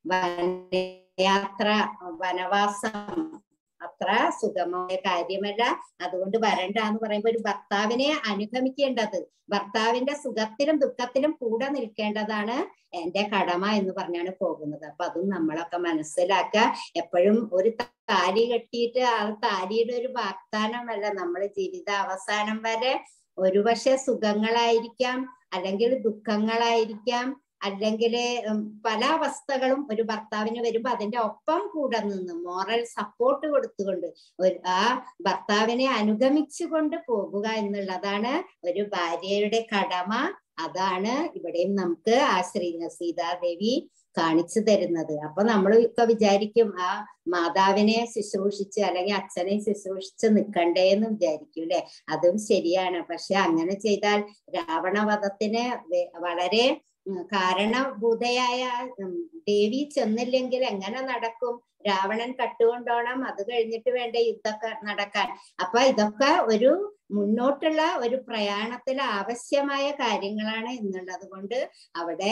[SPEAKER 3] വനയാത്ര വനവാസം അത്ര സുഗമമായ കാര്യമല്ല അതുകൊണ്ട് വരണ്ട എന്ന് പറയുമ്പോ ഒരു ഭർത്താവിനെ അനുഗമിക്കേണ്ടത് ഭർത്താവിന്റെ സുഖത്തിലും ദുഃഖത്തിലും കൂടെ നിൽക്കേണ്ടതാണ് എന്റെ കടമ എന്ന് പറഞ്ഞാണ് പോകുന്നത് അപ്പൊ അതും നമ്മളൊക്കെ മനസ്സിലാക്കുക എപ്പോഴും ഒരു താലി കെട്ടിയിട്ട് ആ താലിയുടെ ഒരു വാഗ്ദാനമല്ല നമ്മൾ ജീവിത അവസാനം വരെ ഒരുപക്ഷെ സുഖങ്ങളായിരിക്കാം അല്ലെങ്കിൽ ദുഃഖങ്ങളായിരിക്കാം അല്ലെങ്കിൽ പല അവസ്ഥകളും ഒരു ഭർത്താവിന് വരുമ്പോ അതിന്റെ ഒപ്പം കൂടെ നിന്ന് മോറൽ സപ്പോർട്ട് കൊടുത്തുകൊണ്ട് ഒരു ആ ഭർത്താവിനെ അനുഗമിച്ചുകൊണ്ട് പോകുക എന്നുള്ളതാണ് ഒരു ഭാര്യയുടെ കടമ അതാണ് ഇവിടെയും നമുക്ക് ആ ശ്രീ സീതാദേവി കാണിച്ചു തരുന്നത് അപ്പൊ നമ്മൾ ഒക്കെ വിചാരിക്കും ആ മാതാവിനെ ശുശ്രൂഷിച്ച് അല്ലെങ്കിൽ അച്ഛനെ ശുശ്രൂഷിച്ച് നിൽക്കണ്ടേ എന്ന് വിചാരിക്കും അല്ലെ അതും ശരിയാണ് പക്ഷെ അങ്ങനെ ചെയ്താൽ രാവണവധത്തിന് വെ- വളരെ ഉം, കാരണഭൂതയായ ഉം, ദേവി ചെന്നില്ലെങ്കിൽ എങ്ങനെ നടക്കും രാവണൻ കട്ടുകൊണ്ടോണം അത് കഴിഞ്ഞിട്ട് വേണ്ട യുദ്ധമൊക്കെ നടക്കാൻ അപ്പൊ ഇതൊക്കെ ഒരു മുന്നോട്ടുള്ള ഒരു പ്രയാണത്തിൽ ആവശ്യമായ കാര്യങ്ങളാണ് എന്നുള്ളത് കൊണ്ട് അവിടെ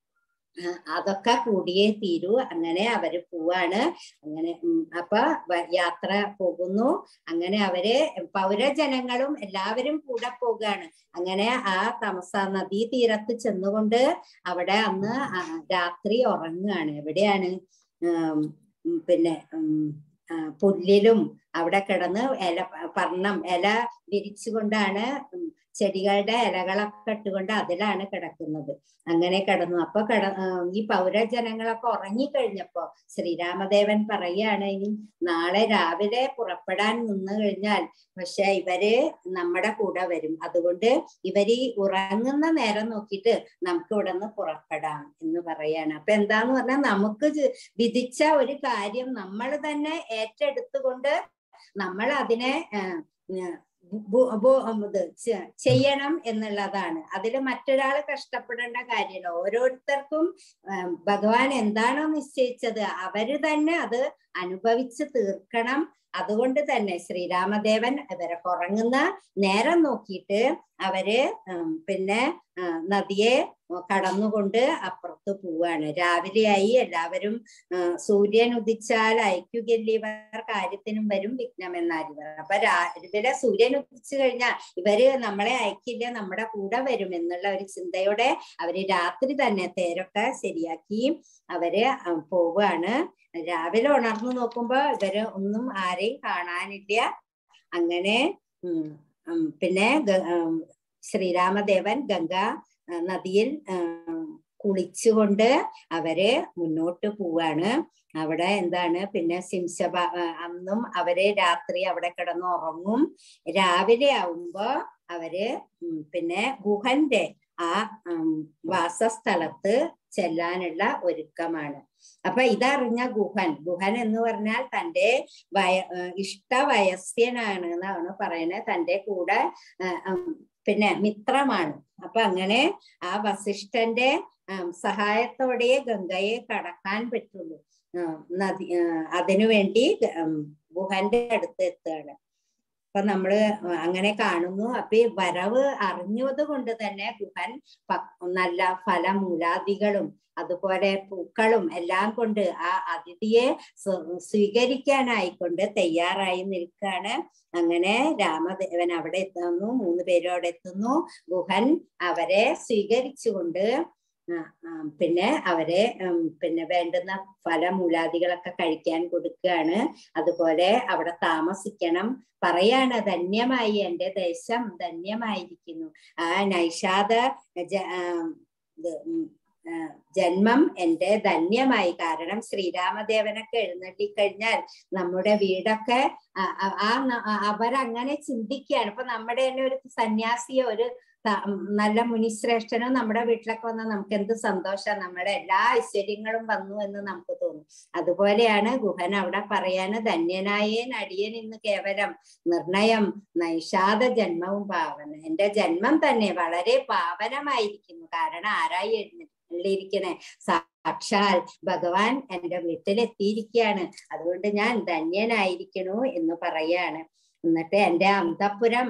[SPEAKER 3] ആ, അതൊക്കെ കൂടിയേ തീരൂ അങ്ങനെ അവര് പോവാണ് അങ്ങനെ ഉം, അപ്പൊ വ- യാത്ര പോകുന്നു അങ്ങനെ അവര് പൗരജനങ്ങളും എല്ലാവരും കൂടെ പോവുകയാണ് അങ്ങനെ ആ തമസ നദീ തീരത്ത് ചെന്നുകൊണ്ട് അവിടെ അന്ന് ആ രാത്രി ഉറങ്ങുകയാണ് എവിടെയാണ് ഉം, ഉം, പിന്നെ ഉം, ആ, പുല്ലിലും അവിടെ കിടന്ന് ഇല പർണം ഇല വിരിച്ചുകൊണ്ടാണ് ഉം, ചെടികളുടെ ഇലകളൊക്കെ ഇട്ടുകൊണ്ട് അതിലാണ് കിടക്കുന്നത് അങ്ങനെ കിടന്നു അപ്പൊ കിട ആ, ഈ പൗരജനങ്ങളൊക്കെ ഉറങ്ങിക്കഴിഞ്ഞപ്പോ ശ്രീരാമദേവൻ പറയാണ് ഇനി നാളെ രാവിലെ പുറപ്പെടാൻ നിന്ന് കഴിഞ്ഞാൽ പക്ഷെ ഇവര് നമ്മുടെ കൂടെ വരും അതുകൊണ്ട് ഇവര് ഈ ഉറങ്ങുന്ന നേരം നോക്കിയിട്ട് നമുക്ക് ഇവിടെ നിന്ന് പുറപ്പെടാം എന്ന് പറയാണ് അപ്പൊ എന്താന്ന് പറഞ്ഞാൽ നമുക്ക് ജ- വിധിച്ച ഒരു കാര്യം നമ്മൾ തന്നെ ഏറ്റെടുത്തുകൊണ്ട് നമ്മൾ അതിനെ ആ, ആ, ബു- ബു- ഉം, ഇത് ചെ- ചെയ്യണം എന്നുള്ളതാണ് അതിൽ മറ്റൊരാൾ കഷ്ടപ്പെടേണ്ട കാര്യമില്ല ഓരോരുത്തർക്കും ഉം, ഭഗവാൻ എന്താണോ നിശ്ചയിച്ചത് അവര് തന്നെ അത് അനുഭവിച്ച് തീർക്കണം അതുകൊണ്ട് തന്നെ ശ്രീരാമദേവൻ ഇവരെ ഉറങ്ങുന്ന നേരം നോക്കിയിട്ട് അവര് ഉം, പിന്നെ ആ, നദിയെ കടന്നുകൊണ്ട് അപ്പുറത്ത് പോവാണ് രാവിലെയായി എല്ലാവരും ആ, സൂര്യൻ ഉദിച്ചാൽ അയക്കുകല്ലിവർ കാര്യത്തിനും വരും വിഘ്നം എന്നാരിവർ അപ്പൊ രാവിലെ സൂര്യൻ ഉദിച്ചു കഴിഞ്ഞാൽ ഇവര് നമ്മളെ അയക്കില്ല നമ്മുടെ കൂടെ വരും എന്നുള്ള ഒരു ചിന്തയോടെ അവര് രാത്രി തന്നെ തേരൊക്കെ ശരിയാക്കി അവര് ആ, പോവാണ് രാവിലെ ഉണർന്നു നോക്കുമ്പോ ഇവര് ഒന്നും ആരെയും കാണാനില്ല അങ്ങനെ ഉം, ഉം, പിന്നെ ഗ- ഉം, ശ്രീരാമദേവൻ ഗംഗ ആ, നദിയിൽ ആ, കുളിച്ചുകൊണ്ട് അവര് മുന്നോട്ട് പോവാണ് അവിടെ എന്താണ് പിന്നെ സിംസഭ ആ, അന്നും അവര് രാത്രി അവിടെ കിടന്ന് ഉറങ്ങും രാവിലെ ആവുമ്പോ അവര് ഉം, പിന്നെ ഗുഹന്റെ ആ ഉം, വാസസ്ഥലത്ത് ചെല്ലാനുള്ള ഒരുക്കമാണ് അപ്പൊ ഇതറിഞ്ഞ ഗുഹൻ ഗുഹൻ എന്ന് പറഞ്ഞാൽ തന്റെ വയ ഏർ ഇഷ്ട വയസ്യനാണ് എന്നാണ് പറയുന്നത് തന്റെ കൂടെ ഏർ, ഉം, പിന്നെ മിത്രമാണ് അപ്പൊ അങ്ങനെ ആ വസിഷ്ഠന്റെ ഉം, സഹായത്തോടെ ഗംഗയെ കടക്കാൻ പറ്റുള്ളൂ ഉം, നദി ഏർ, അതിനുവേണ്ടി ഗ- ഉം, ഗുഹന്റെ അടുത്ത് എത്തുകയാണ് അപ്പൊ നമ്മള് അങ്ങനെ കാണുന്നു അപ്പൊ ഈ വരവ് അറിഞ്ഞത് കൊണ്ട് തന്നെ ഗുഹൻ പ- നല്ല ഫലമൂലാദികളും അതുപോലെ പൂക്കളും എല്ലാം കൊണ്ട് ആ അതിഥിയെ സ്വ- സ്വീകരിക്കാനായിക്കൊണ്ട് തയ്യാറായി നിൽക്കാണ് അങ്ങനെ രാമദേവൻ അവിടെ എത്തുന്നു മൂന്ന് പേരും അവിടെ എത്തുന്നു ഗുഹൻ അവരെ സ്വീകരിച്ചുകൊണ്ട് ആ, ആ, പിന്നെ അവരെ ഉം, പിന്നെ വേണ്ടുന്ന ഫലമൂലാദികളൊക്കെ കഴിക്കാൻ കൊടുക്കുകയാണ് അതുപോലെ അവിടെ താമസിക്കണം പറയാണ് ധന്യമായി എന്റെ ദേശം ധന്യമായിരിക്കുന്നു ആ നൈഷാദ ജ- ആ, ഇത്, ഉം, ആ, ജന്മം എന്റെ ധന്യമായി കാരണം ശ്രീരാമദേവനൊക്കെ എഴുന്നള്ളി കഴിഞ്ഞാൽ നമ്മുടെ വീടൊക്കെ ആ- ആ- ആ ന- ആ- അവരങ്ങനെ ചിന്തിക്കുകയാണ് ഇപ്പൊ നമ്മുടെ തന്നെ ഒരു സന്യാസിയോ ഒരു ത- ഉം നല്ല മുനിശ്രേഷ്ഠനോ നമ്മുടെ വീട്ടിലൊക്കെ വന്നാൽ നമുക്ക് എന്ത് സന്തോഷം നമ്മുടെ എല്ലാ ഐശ്വര്യങ്ങളും വന്നു എന്ന് നമുക്ക് തോന്നും അതുപോലെയാണ് ഗുഹൻ അവിടെ പറയാന് ധന്യനായേ നടിയൻ ഇന്ന് കേവലം നിർണയം നൈഷാദ ജന്മവും പാവന എന്റെ ജന്മം തന്നെ വളരെ പാവനമായിരിക്കുന്നു കാരണം ആരായി എഴുന്നള്ളിയിരിക്കണേ സാക്ഷാൽ ഭഗവാൻ എന്റെ വീട്ടിലെത്തിയിരിക്കുകയാണ് അതുകൊണ്ട് ഞാൻ ധന്യനായിരിക്കണു എന്ന് പറയാണ് എന്നിട്ട് എന്റെ അന്തപുരം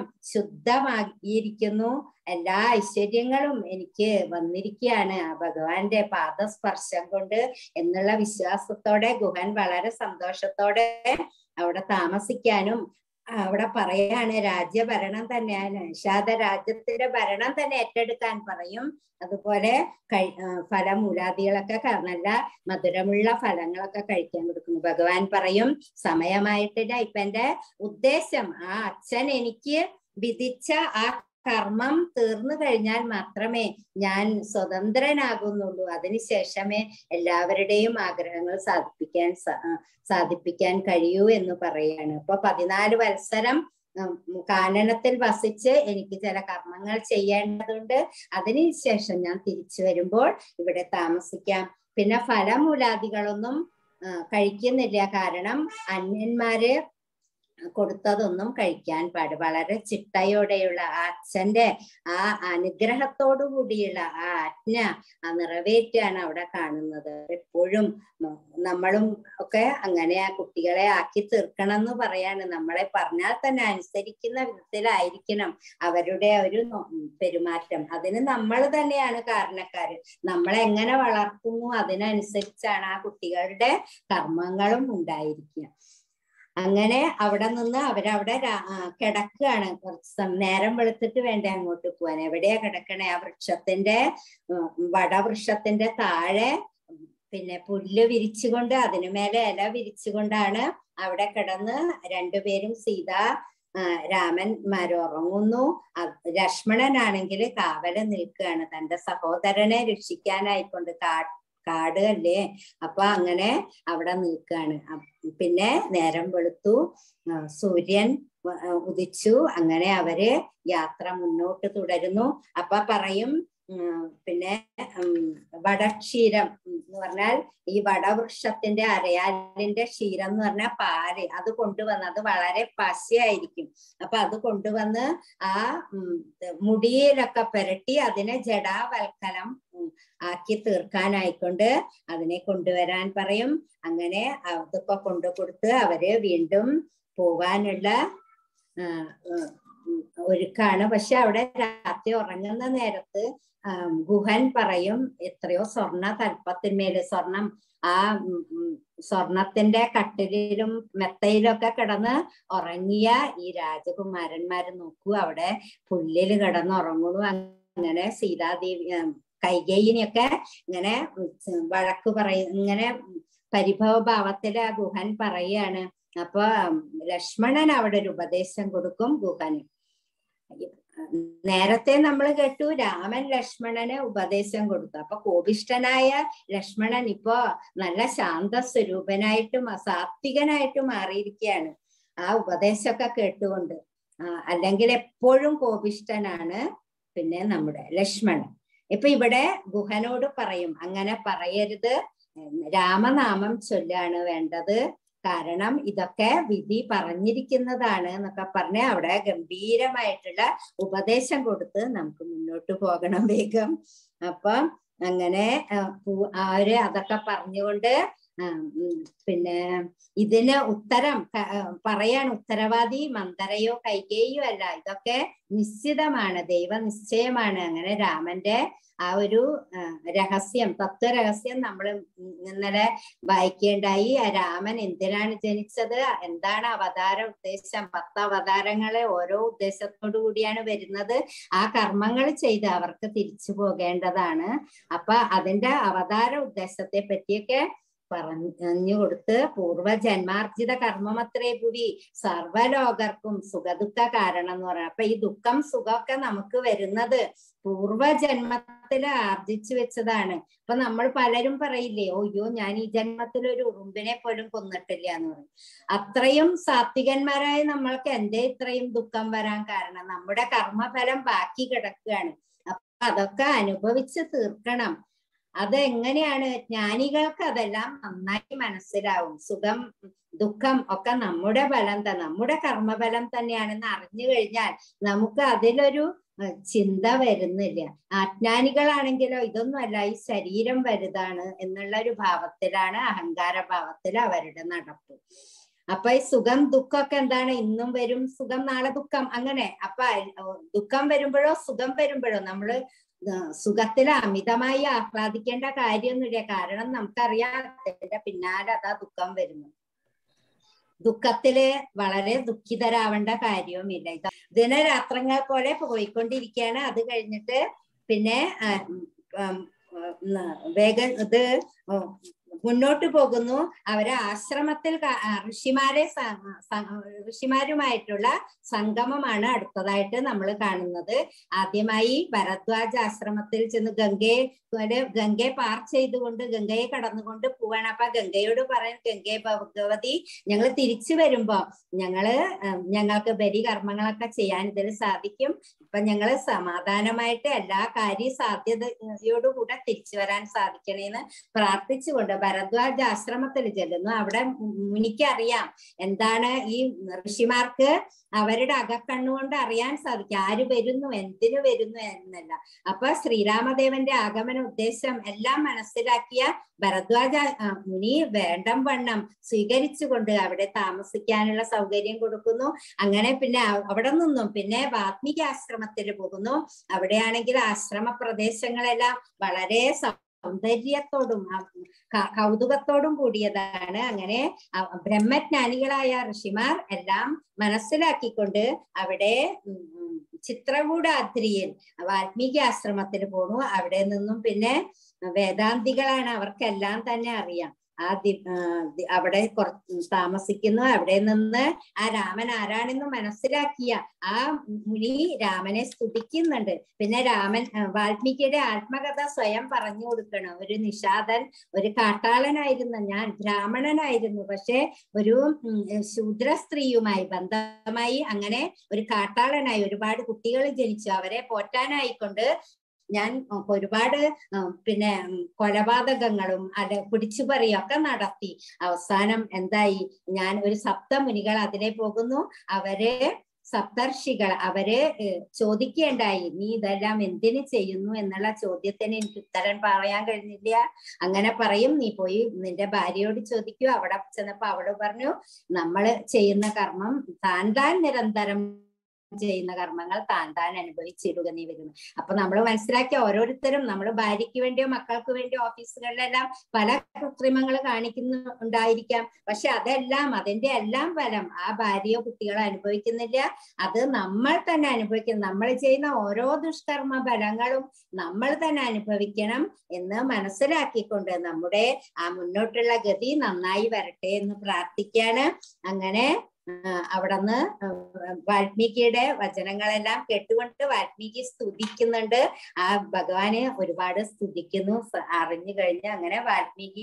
[SPEAKER 3] ശുദ്ധമാക്കിയിരിക്കുന്നു എല്ലാ ഐശ്വര്യങ്ങളും എനിക്ക് വന്നിരിക്കുകയാണ് ആ ഭഗവാന്റെ പാദസ്പർശം കൊണ്ട് എന്നുള്ള വിശ്വാസത്തോടെ ഗുഹൻ വളരെ സന്തോഷത്തോടെ അവിടെ താമസിക്കാനും അവിടെ പറയാണ് രാജ്യഭരണം തന്നെയാണ് നിഷാദ രാജ്യത്തിന്റെ ഭരണം തന്നെ ഏറ്റെടുക്കാൻ പറയും അതുപോലെ കഴി ആ, ഫലമൂലാദികളൊക്കെ ക- നല്ല മധുരമുള്ള ഫലങ്ങളൊക്കെ കഴിക്കാൻ കൊടുക്കുന്നു ഭഗവാൻ പറയും സമയമായിട്ടില്ല ഇപ്പൊ എന്റെ ഉദ്ദേശം ആ അച്ഛൻ എനിക്ക് വിധിച്ച ആ കർമ്മം തീർന്നു കഴിഞ്ഞാൽ മാത്രമേ ഞാൻ സ്വതന്ത്രനാകുന്നുള്ളൂ അതിനുശേഷമേ എല്ലാവരുടെയും ആഗ്രഹങ്ങൾ സാധിപ്പിക്കാൻ സ- ആ, സാധിപ്പിക്കാൻ കഴിയൂ എന്ന് പറയാണ് അപ്പൊ പതിനാല് വത്സരം ഉം, കാനനത്തിൽ വസിച്ച് എനിക്ക് ചില കർമ്മങ്ങൾ ചെയ്യേണ്ടതുണ്ട് അതിനുശേഷം ഞാൻ തിരിച്ചു വരുമ്പോൾ ഇവിടെ താമസിക്കാം പിന്നെ ഫലമൂലാദികളൊന്നും ആ, കഴിക്കുന്നില്ല കാരണം അന്യന്മാര് കൊടുത്തതൊന്നും കഴിക്കാൻ പാട് വളരെ ചിട്ടയോടെയുള്ള ആ അച്ഛന്റെ ആ അനുഗ്രഹത്തോടു കൂടിയുള്ള ആ ആജ്ഞ ആ നിറവേറ്റാണ് അവിടെ കാണുന്നത് എപ്പോഴും ന- നമ്മളും ഒക്കെ അങ്ങനെ ആ കുട്ടികളെ ആക്കി തീർക്കണം എന്ന് പറയാണ് നമ്മളെ പറഞ്ഞാൽ തന്നെ അനുസരിക്കുന്ന വിധത്തിലായിരിക്കണം അവരുടെ ഒരു നോ- പെരുമാറ്റം അതിന് നമ്മൾ തന്നെയാണ് കാരണക്കാര് നമ്മളെ എങ്ങനെ വളർത്തുന്നു അതിനനുസരിച്ചാണ് ആ കുട്ടികളുടെ കർമ്മങ്ങളും ഉണ്ടായിരിക്കുക അങ്ങനെ അവിടെ നിന്ന് അവരവിടെ രാ- ആ, കിടക്കുകയാണ് കുറച്ച് സം- നേരം വെളുത്തിട്ട് വേണ്ടേ അങ്ങോട്ട് പോവാൻ എവിടെയാ കിടക്കണേ ആ വൃക്ഷത്തിന്റെ ഉം, വടവൃക്ഷത്തിന്റെ താഴെ ഉം, പിന്നെ പുല്ല് വിരിച്ചുകൊണ്ട് അതിനു മേലെ ഇല വിരിച്ചുകൊണ്ടാണ് അവിടെ കിടന്ന് രണ്ടുപേരും സീത ആ, രാമന്മാർ ഉറങ്ങുന്നു അ- ലക്ഷ്മണനാണെങ്കിൽ കാവല് നിൽക്കുകയാണ് തന്റെ സഹോദരനെ രക്ഷിക്കാനായിക്കൊണ്ട് കാ കാട് അല്ലേ അപ്പൊ അങ്ങനെ അവിടെ നിൽക്കുകയാണ് അ- പിന്നെ നേരം വെളുത്തു ആ, സൂര്യൻ വ- ആ, ഉദിച്ചു അങ്ങനെ അവര് യാത്ര മുന്നോട്ട് തുടരുന്നു അപ്പൊ പറയും ഉം, പിന്നെ ഉം, വടക്ഷീരം ഉം, എന്ന് പറഞ്ഞാൽ ഈ വടവൃക്ഷത്തിന്റെ അരയാലിന്റെ ക്ഷീരം എന്ന് പറഞ്ഞാൽ പാല് അത് കൊണ്ടുവന്ന് അത് വളരെ പശയായിരിക്കും അപ്പൊ അത് കൊണ്ടുവന്ന് ആ ഉം, മുടിയിലൊക്കെ പുരട്ടി അതിനെ ജടാവൽക്കലം ഉം, ആക്കി തീർക്കാനായിക്കൊണ്ട് അതിനെ കൊണ്ടുവരാൻ പറയും അങ്ങനെ അതൊക്കെ കൊണ്ടു കൊടുത്ത് അവര് വീണ്ടും പോവാനുള്ള ആ, ആ, ഉം, ഒരുക്കാണ് പക്ഷെ അവിടെ രാത്രി ഉറങ്ങുന്ന നേരത്ത് ആം, ഗുഹൻ പറയും എത്രയോ സ്വർണ്ണ തൽപ്പത്തിന്മേല് സ്വർണം ആ ഉം, ഉം, സ്വർണത്തിന്റെ കട്ടിലിലും മെത്തയിലൊക്കെ കിടന്ന് ഉറങ്ങിയ ഈ രാജകുമാരന്മാര് നോക്കൂ അവിടെ പുല്ലില് കിടന്ന് ഉറങ്ങണു അങ്ങനെ സീതാദേവി ഉം, കൈകേയിനെയൊക്കെ ഇങ്ങനെ ഉം, വഴക്ക് പറയും ഇങ്ങനെ പരിഭവ ഭാവത്തില് ആ ഗുഹൻ പറയാണ് അപ്പൊ ഉം, ലക്ഷ്മണൻ അവിടെ ഒരു ഉപദേശം കൊടുക്കും ഗുഹന് നേരത്തെ നമ്മൾ കേട്ടു രാമൻ ലക്ഷ്മണന് ഉപദേശം കൊടുത്തു അപ്പൊ കോപിഷ്ഠനായ ലക്ഷ്മണൻ ഇപ്പോ നല്ല ശാന്ത സ്വരൂപനായിട്ടും സാത്വികനായിട്ടും മാറിയിരിക്കുകയാണ് ആ ഉപദേശമൊക്കെ കേട്ടുകൊണ്ട് ആ, അല്ലെങ്കിൽ എപ്പോഴും കോപിഷ്ഠനാണ് പിന്നെ നമ്മുടെ ലക്ഷ്മണൻ ഇപ്പൊ ഇവിടെ ഗുഹനോട് പറയും അങ്ങനെ പറയരുത് രാമനാമം ചൊല്ലാണ് വേണ്ടത് കാരണം ഇതൊക്കെ വിധി പറഞ്ഞിരിക്കുന്നതാണ് എന്നൊക്കെ പറഞ്ഞ് അവിടെ ഗംഭീരമായിട്ടുള്ള ഉപദേശം കൊടുത്ത് നമുക്ക് മുന്നോട്ട് പോകണം വേഗം അപ്പൊ അങ്ങനെ ആ, പൂ- അവര് അതൊക്കെ പറഞ്ഞുകൊണ്ട് ആ, ഉം, പിന്നെ ഇതിന് ഉത്തരം ക- ആ, പറയാൻ ഉത്തരവാദി മന്ദരയോ കൈകേയോ അല്ല ഇതൊക്കെ നിശ്ചിതമാണ് ദൈവ നിശ്ചയമാണ് അങ്ങനെ രാമന്റെ ആ ഒരു ആ, രഹസ്യം തത്വരഹസ്യം നമ്മൾ ഇന്നലെ വായിക്കേണ്ടായി ആ രാമൻ എന്തിനാണ് ജനിച്ചത് എന്താണ് അവതാര ഉദ്ദേശം പത്ത് അവതാരങ്ങളെ ഓരോ ഉദ്ദേശത്തോടു കൂടിയാണ് വരുന്നത് ആ കർമ്മങ്ങൾ ചെയ്ത് അവർക്ക് തിരിച്ചു പോകേണ്ടതാണ് അപ്പൊ അതിന്റെ അവതാര ഉദ്ദേശത്തെ പറ്റിയൊക്കെ പറഞ്ഞു കൊടുത്ത് പൂർവജന്മാർജിത കർമ്മമത്രേ പുരി സർവലോകർക്കും സുഖദുഃഖ കാരണം എന്ന് പറയാം അപ്പൊ ഈ ദുഃഖം സുഖമൊക്കെ നമുക്ക് വരുന്നത് പൂർവജന്മത്തില് ആർജിച്ചു വെച്ചതാണ് അപ്പൊ നമ്മൾ പലരും പറയില്ലേ ഓയ്യോ ഞാൻ ഈ ജന്മത്തിൽ ഒരു ഉറുമ്പിനെ പോലും കൊന്നിട്ടില്ല എന്ന് പറയും അത്രയും സാത്വികന്മാരായ നമ്മൾക്ക് എന്തേ ഇത്രയും ദുഃഖം വരാൻ കാരണം നമ്മുടെ കർമ്മഫലം ബാക്കി കിടക്കുകയാണ് അപ്പൊ അതൊക്കെ അനുഭവിച്ച് തീർക്കണം അത് എങ്ങനെയാണ് ജ്ഞാനികൾക്ക് അതെല്ലാം നന്നായി മനസ്സിലാവും സുഖം ദുഃഖം ഒക്കെ നമ്മുടെ ഫലം തന്നെ നമ്മുടെ കർമ്മഫലം തന്നെയാണെന്ന് അറിഞ്ഞു കഴിഞ്ഞാൽ നമുക്ക് അതിലൊരു ഏഹ്, ചിന്ത വരുന്നില്ല അജ്ഞാനികളാണെങ്കിലോ ഇതൊന്നുമല്ല ഈ ശരീരം വലുതാണ് എന്നുള്ള ഒരു ഭാവത്തിലാണ് അഹങ്കാര ഭാവത്തിൽ അവരുടെ നടപ്പ് അപ്പൊ ഈ സുഖം ദുഃഖമൊക്കെ എന്താണ് ഇന്നും വരും സുഖം നാളെ ദുഃഖം അങ്ങനെ അപ്പൊ അ- ദുഃഖം വരുമ്പോഴോ സുഖം വരുമ്പോഴോ നമ്മള് ആ, സുഖത്തിൽ അമിതമായി ആഹ്ലാദിക്കേണ്ട കാര്യമൊന്നുമില്ല കാരണം നമുക്കറിയാം അതിന്റെ പിന്നാലെ അതാ ദുഃഖം വരുന്നു ദുഃഖത്തില് വളരെ ദുഃഖിതരാവേണ്ട കാര്യവുമില്ല ഇത് ദിനരാത്രങ്ങൾ പോലെ പോയിക്കൊണ്ടിരിക്കുകയാണ് അത് കഴിഞ്ഞിട്ട് പിന്നെ ആ, ഉം, ഉം, ഉം, വേഗം ഇത് ഉം, മുന്നോട്ട് പോകുന്നു അവരെ ആശ്രമത്തിൽ ക- ആ, ഋഷിമാരെ സ- സ- ഋഷിമാരുമായിട്ടുള്ള സംഗമമാണ് അടുത്തതായിട്ട് നമ്മൾ കാണുന്നത് ആദ്യമായി ഭരദ്വാജ ആശ്രമത്തിൽ ചെന്ന് ഗംഗയെ ഒരു ഗംഗയെ പാർ ചെയ്തുകൊണ്ട് ഗംഗയെ കടന്നുകൊണ്ട് പോവാണ് അപ്പൊ ഗംഗയോട് പറയാൻ ഗംഗയെ ഭഗവതി ഞങ്ങൾ തിരിച്ചു വരുമ്പോ ഞങ്ങള് ഉം, ഞങ്ങൾക്ക് ബലി കർമ്മങ്ങളൊക്കെ ചെയ്യാൻ ഇതിൽ സാധിക്കും ഇപ്പൊ ഞങ്ങള് സമാധാനമായിട്ട് എല്ലാ കാര്യ സാധ്യതയോടുകൂടെ തിരിച്ചു വരാൻ സാധിക്കണേന്ന് പ്രാർത്ഥിച്ചുകൊണ്ട് ഭരദ്വാജ ആശ്രമത്തിൽ ചെല്ലുന്നു അവിടെ മുനിക്ക് അറിയാം എന്താണ് ഈ ഋഷിമാർക്ക് അവരുടെ അകക്കണ്ണുകൊണ്ട് അറിയാൻ സാധിക്കും ആര് വരുന്നു എന്തിനു വരുന്നു എന്നല്ല അപ്പൊ ശ്രീരാമദേവന്റെ ആഗമന ഉദ്ദേശം എല്ലാം മനസ്സിലാക്കിയ ഭരദ്വാജ ആ, മുനി വേണ്ടം വണ്ണം സ്വീകരിച്ചുകൊണ്ട് അവിടെ താമസിക്കാനുള്ള സൗകര്യം കൊടുക്കുന്നു അങ്ങനെ പിന്നെ അ- അവിടെ നിന്നും പിന്നെ വാത്മീക ആശ്രമത്തിൽ പോകുന്നു അവിടെയാണെങ്കിൽ ആശ്രമ പ്രദേശങ്ങളെല്ലാം വളരെ സൗന്ദര്യത്തോടും ആ, ക- കൗതുകത്തോടും കൂടിയതാണ് അങ്ങനെ അ- ബ്രഹ്മജ്ഞാനികളായ ഋഷിമാർ എല്ലാം മനസ്സിലാക്കിക്കൊണ്ട് അവിടെ ഉം, ഉം, ചിത്രകൂടാദ്രിയിൽ വാൽമീകി ആശ്രമത്തിൽ പോണു അവിടെ നിന്നും പിന്നെ വേദാന്തികളാണ് അവർക്കെല്ലാം തന്നെ അറിയാം ആ ദി ആ, ദി- അവിടെ കുറച്ച് താമസിക്കുന്നു അവിടെ നിന്ന് ആ രാമൻ ആരാണെന്ന് മനസ്സിലാക്കിയ ആ മുനി രാമനെ സ്തുതിക്കുന്നുണ്ട് പിന്നെ രാമൻ ആ, വാൽമീകിയുടെ ആത്മകഥ സ്വയം പറഞ്ഞു കൊടുക്കണം ഒരു നിഷാദൻ ഒരു കാട്ടാളനായിരുന്നു ഞാൻ ബ്രാഹ്മണനായിരുന്നു പക്ഷെ ഒരു ഉം, ശൂദ്ര സ്ത്രീയുമായി ബന്ധമായി അങ്ങനെ ഒരു കാട്ടാളനായി ഒരുപാട് കുട്ടികൾ ജനിച്ചു അവരെ പോറ്റാനായിക്കൊണ്ട് ഞാൻ ഉം, ഒരുപാട് ഉം, പിന്നെ ഉം, കൊലപാതകങ്ങളും അല്ല പിടിച്ചുപറിയും ഒക്കെ നടത്തി അവസാനം എന്തായി ഞാൻ ഒരു സപ്തമുനികൾ അതിലെ പോകുന്നു അവരെ സപ്തർഷികൾ അവരെ ഏഹ്, ചോദിക്കേണ്ടായി നീ ഇതെല്ലാം എന്തിനു ചെയ്യുന്നു എന്നുള്ള ചോദ്യത്തിന് എനിക്ക് ഉത്തരം പറയാൻ കഴിഞ്ഞില്ല അങ്ങനെ പറയും നീ പോയി നിന്റെ ഭാര്യയോട് ചോദിക്കൂ അവിടെ ചെന്നപ്പോ അവള് പറഞ്ഞു നമ്മള് ചെയ്യുന്ന കർമ്മം താൻ താൻ നിരന്തരം ചെയ്യുന്ന കർമ്മങ്ങൾ താൻ താൻ അനുഭവിച്ചിടുക നീ വരുന്നു അപ്പൊ നമ്മൾ മനസ്സിലാക്കിയ ഓരോരുത്തരും നമ്മൾ ഭാര്യയ്ക്ക് വേണ്ടിയോ മക്കൾക്ക് വേണ്ടിയോ ഓഫീസുകളിലെല്ലാം പല കൃത്രിമങ്ങൾ കാണിക്കുന്നു ഉണ്ടായിരിക്കാം പക്ഷെ അതെല്ലാം അതിന്റെ എല്ലാം ഫലം ആ ഭാര്യയോ കുട്ടികളോ അനുഭവിക്കുന്നില്ല അത് നമ്മൾ തന്നെ അനുഭവിക്കണം നമ്മൾ ചെയ്യുന്ന ഓരോ ദുഷ്കർമ്മ ഫലങ്ങളും നമ്മൾ തന്നെ അനുഭവിക്കണം എന്ന് മനസ്സിലാക്കിക്കൊണ്ട് നമ്മുടെ ആ മുന്നോട്ടുള്ള ഗതി നന്നായി വരട്ടെ എന്ന് പ്രാർത്ഥിക്കാണ് അങ്ങനെ അവിടുന്ന് വാൽമീകിയുടെ വചനങ്ങളെല്ലാം കേട്ടുകൊണ്ട് വാൽമീകി സ്തുതിക്കുന്നുണ്ട് ആ ഭഗവാന് ഒരുപാട് സ്തുതിക്കുന്നു അറിഞ്ഞു കഴിഞ്ഞ് അങ്ങനെ വാൽമീകി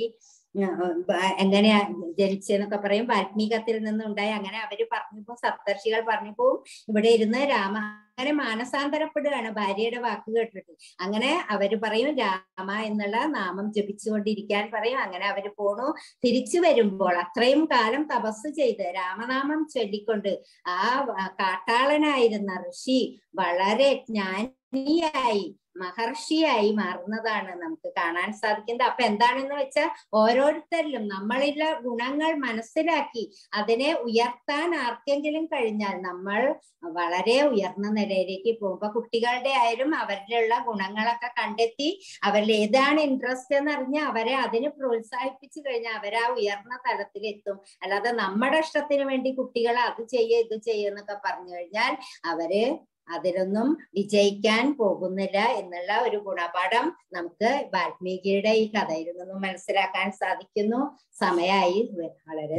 [SPEAKER 3] എങ്ങനെയാ ജനിച്ചെന്നൊക്കെ പറയും വാൽമീകത്തിൽ നിന്നുണ്ടായി അങ്ങനെ അവര് പറഞ്ഞപ്പോ സപ്തർഷികൾ പറഞ്ഞപ്പോ ഇവിടെ ഇരുന്ന് രാമ അങ്ങനെ മാനസാന്തരപ്പെടുകയാണ് ഭാര്യയുടെ വാക്ക് കേട്ടിട്ട് അങ്ങനെ അവര് പറയും രാമ എന്നുള്ള നാമം ജപിച്ചുകൊണ്ടിരിക്കാൻ പറയും അങ്ങനെ അവര് പോണു തിരിച്ചു വരുമ്പോൾ അത്രയും കാലം തപസ് ചെയ്ത് രാമനാമം ചൊല്ലിക്കൊണ്ട് ആ കാട്ടാളനായിരുന്ന ഋഷി വളരെ ജ്ഞാനിയായി മഹർഷിയായി മാറുന്നതാണ് നമുക്ക് കാണാൻ സാധിക്കുന്നത് അപ്പൊ എന്താണെന്ന് വെച്ചാൽ ഓരോരുത്തരിലും നമ്മളിലെ ഗുണങ്ങൾ മനസ്സിലാക്കി അതിനെ ഉയർത്താൻ ആർക്കെങ്കിലും കഴിഞ്ഞാൽ നമ്മൾ വളരെ ഉയർന്ന നിലയിലേക്ക് പോകുമ്പോ കുട്ടികളുടെ ആയാലും അവരിലുള്ള ഗുണങ്ങളൊക്കെ കണ്ടെത്തി അവരിൽ ഏതാണ് ഇൻട്രസ്റ്റ് എന്ന് അറിഞ്ഞ് അവരെ അതിന് പ്രോത്സാഹിപ്പിച്ചു കഴിഞ്ഞാൽ അവരാ ഉയർന്ന തലത്തിലെത്തും അല്ലാതെ നമ്മുടെ ഇഷ്ടത്തിന് വേണ്ടി കുട്ടികളെ അത് ചെയ്യ ഇത് ചെയ്യുന്നൊക്കെ പറഞ്ഞു കഴിഞ്ഞാൽ അവര് അതിലൊന്നും വിജയിക്കാൻ പോകുന്നില്ല എന്നുള്ള ഒരു ഗുണപാഠം നമുക്ക് വാൽമീകിയുടെ ഈ കഥയിൽ നിന്നും മനസ്സിലാക്കാൻ സാധിക്കുന്നു സമയായി വളരെ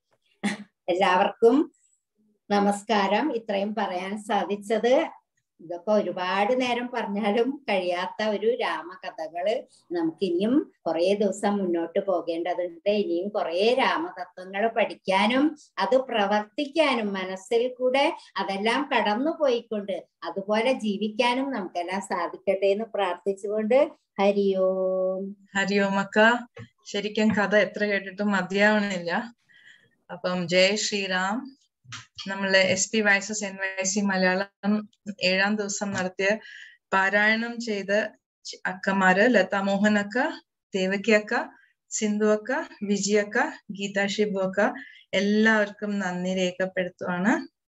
[SPEAKER 3] എല്ലാവർക്കും നമസ്കാരം ഇത്രയും പറയാൻ സാധിച്ചത് ഇതൊക്കെ ഒരുപാട് നേരം പറഞ്ഞാലും കഴിയാത്ത ഒരു രാമകഥകള് നമുക്ക് ഇനിയും കുറെ ദിവസം മുന്നോട്ട് പോകേണ്ടതുണ്ട് ഇനിയും കുറെ രാമതത്വങ്ങൾ പഠിക്കാനും അത് പ്രവർത്തിക്കാനും മനസ്സിൽ കൂടെ അതെല്ലാം കടന്നു പോയിക്കൊണ്ട് അതുപോലെ ജീവിക്കാനും നമുക്കെല്ലാം സാധിക്കട്ടെ എന്ന് പ്രാർത്ഥിച്ചുകൊണ്ട് ഹരിയോം
[SPEAKER 1] ഹരിയോം അക്ക ശരിക്കും കഥ എത്ര കേട്ടിട്ടും മതിയാവണില്ല അപ്പം ജയ് ശ്രീറാം നമ്മളെ S P Y S S N Y C Malayalam ഏഴാം ദിവസം നടത്തിയ പാരായണം ചെയ്ത അക്കമാര് ലതാ മോഹൻ അക്ക ദേവകി അക്ക സിന്ധു അക്ക വിജയക്ക ഗീത ഷിബു അക്ക എല്ലാവർക്കും നന്ദി രേഖപ്പെടുത്തുവാണ്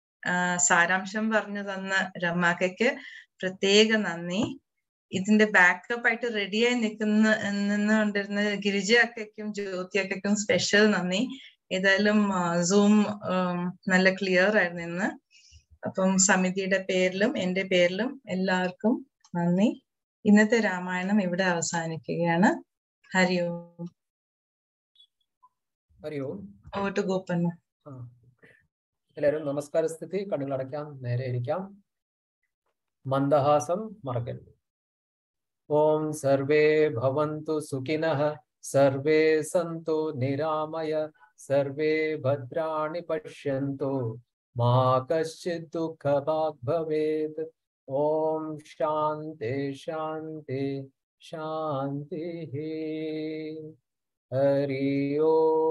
[SPEAKER 1] സാരാംശം പറഞ്ഞു തന്ന രമാക്കയ്ക്ക് പ്രത്യേക നന്ദി ഇതിന്റെ ബാക്കപ്പ് ആയിട്ട് റെഡിയായി നിൽക്കുന്ന നിന്നുകൊണ്ടിരുന്ന ഗിരിജ അക്കയ്ക്കും ജ്യോതി അക്കയ്ക്കും സ്പെഷ്യൽ നന്ദി ഏതായാലും സൂം നല്ല ക്ലിയർ ആയിരുന്നു ഇന്ന് അപ്പം സമിതിയുടെ പേരിലും എന്റെ പേരിലും എല്ലാവർക്കും നന്ദി ഇന്നത്തെ രാമായണം ഇവിടെ അവസാനിക്കുകയാണ് ഹരി ഓം
[SPEAKER 7] ഹരി ഓം
[SPEAKER 1] ഓട്ട് ഗോപന്ന
[SPEAKER 7] എല്ലാവരും നമസ്കാര സ്ഥിതി കണ്ണുകൾ അടയ്ക്കാം നേരെ ഇരിക്കാം മന്ദഹാസം മറക്കരുത് ഓം സർവേ ഭവന്തു സുഖിനഃ സർവേ സന്തു നിരാമയ സർവേ ഭദ്രാണി പശ്യന്തു മാ കശ്ചിത് ദുഃഖഭാഗ് ഭവേത് ഓം ശാന്തി ശാന്തി ശാന്തി ഹരി ഓം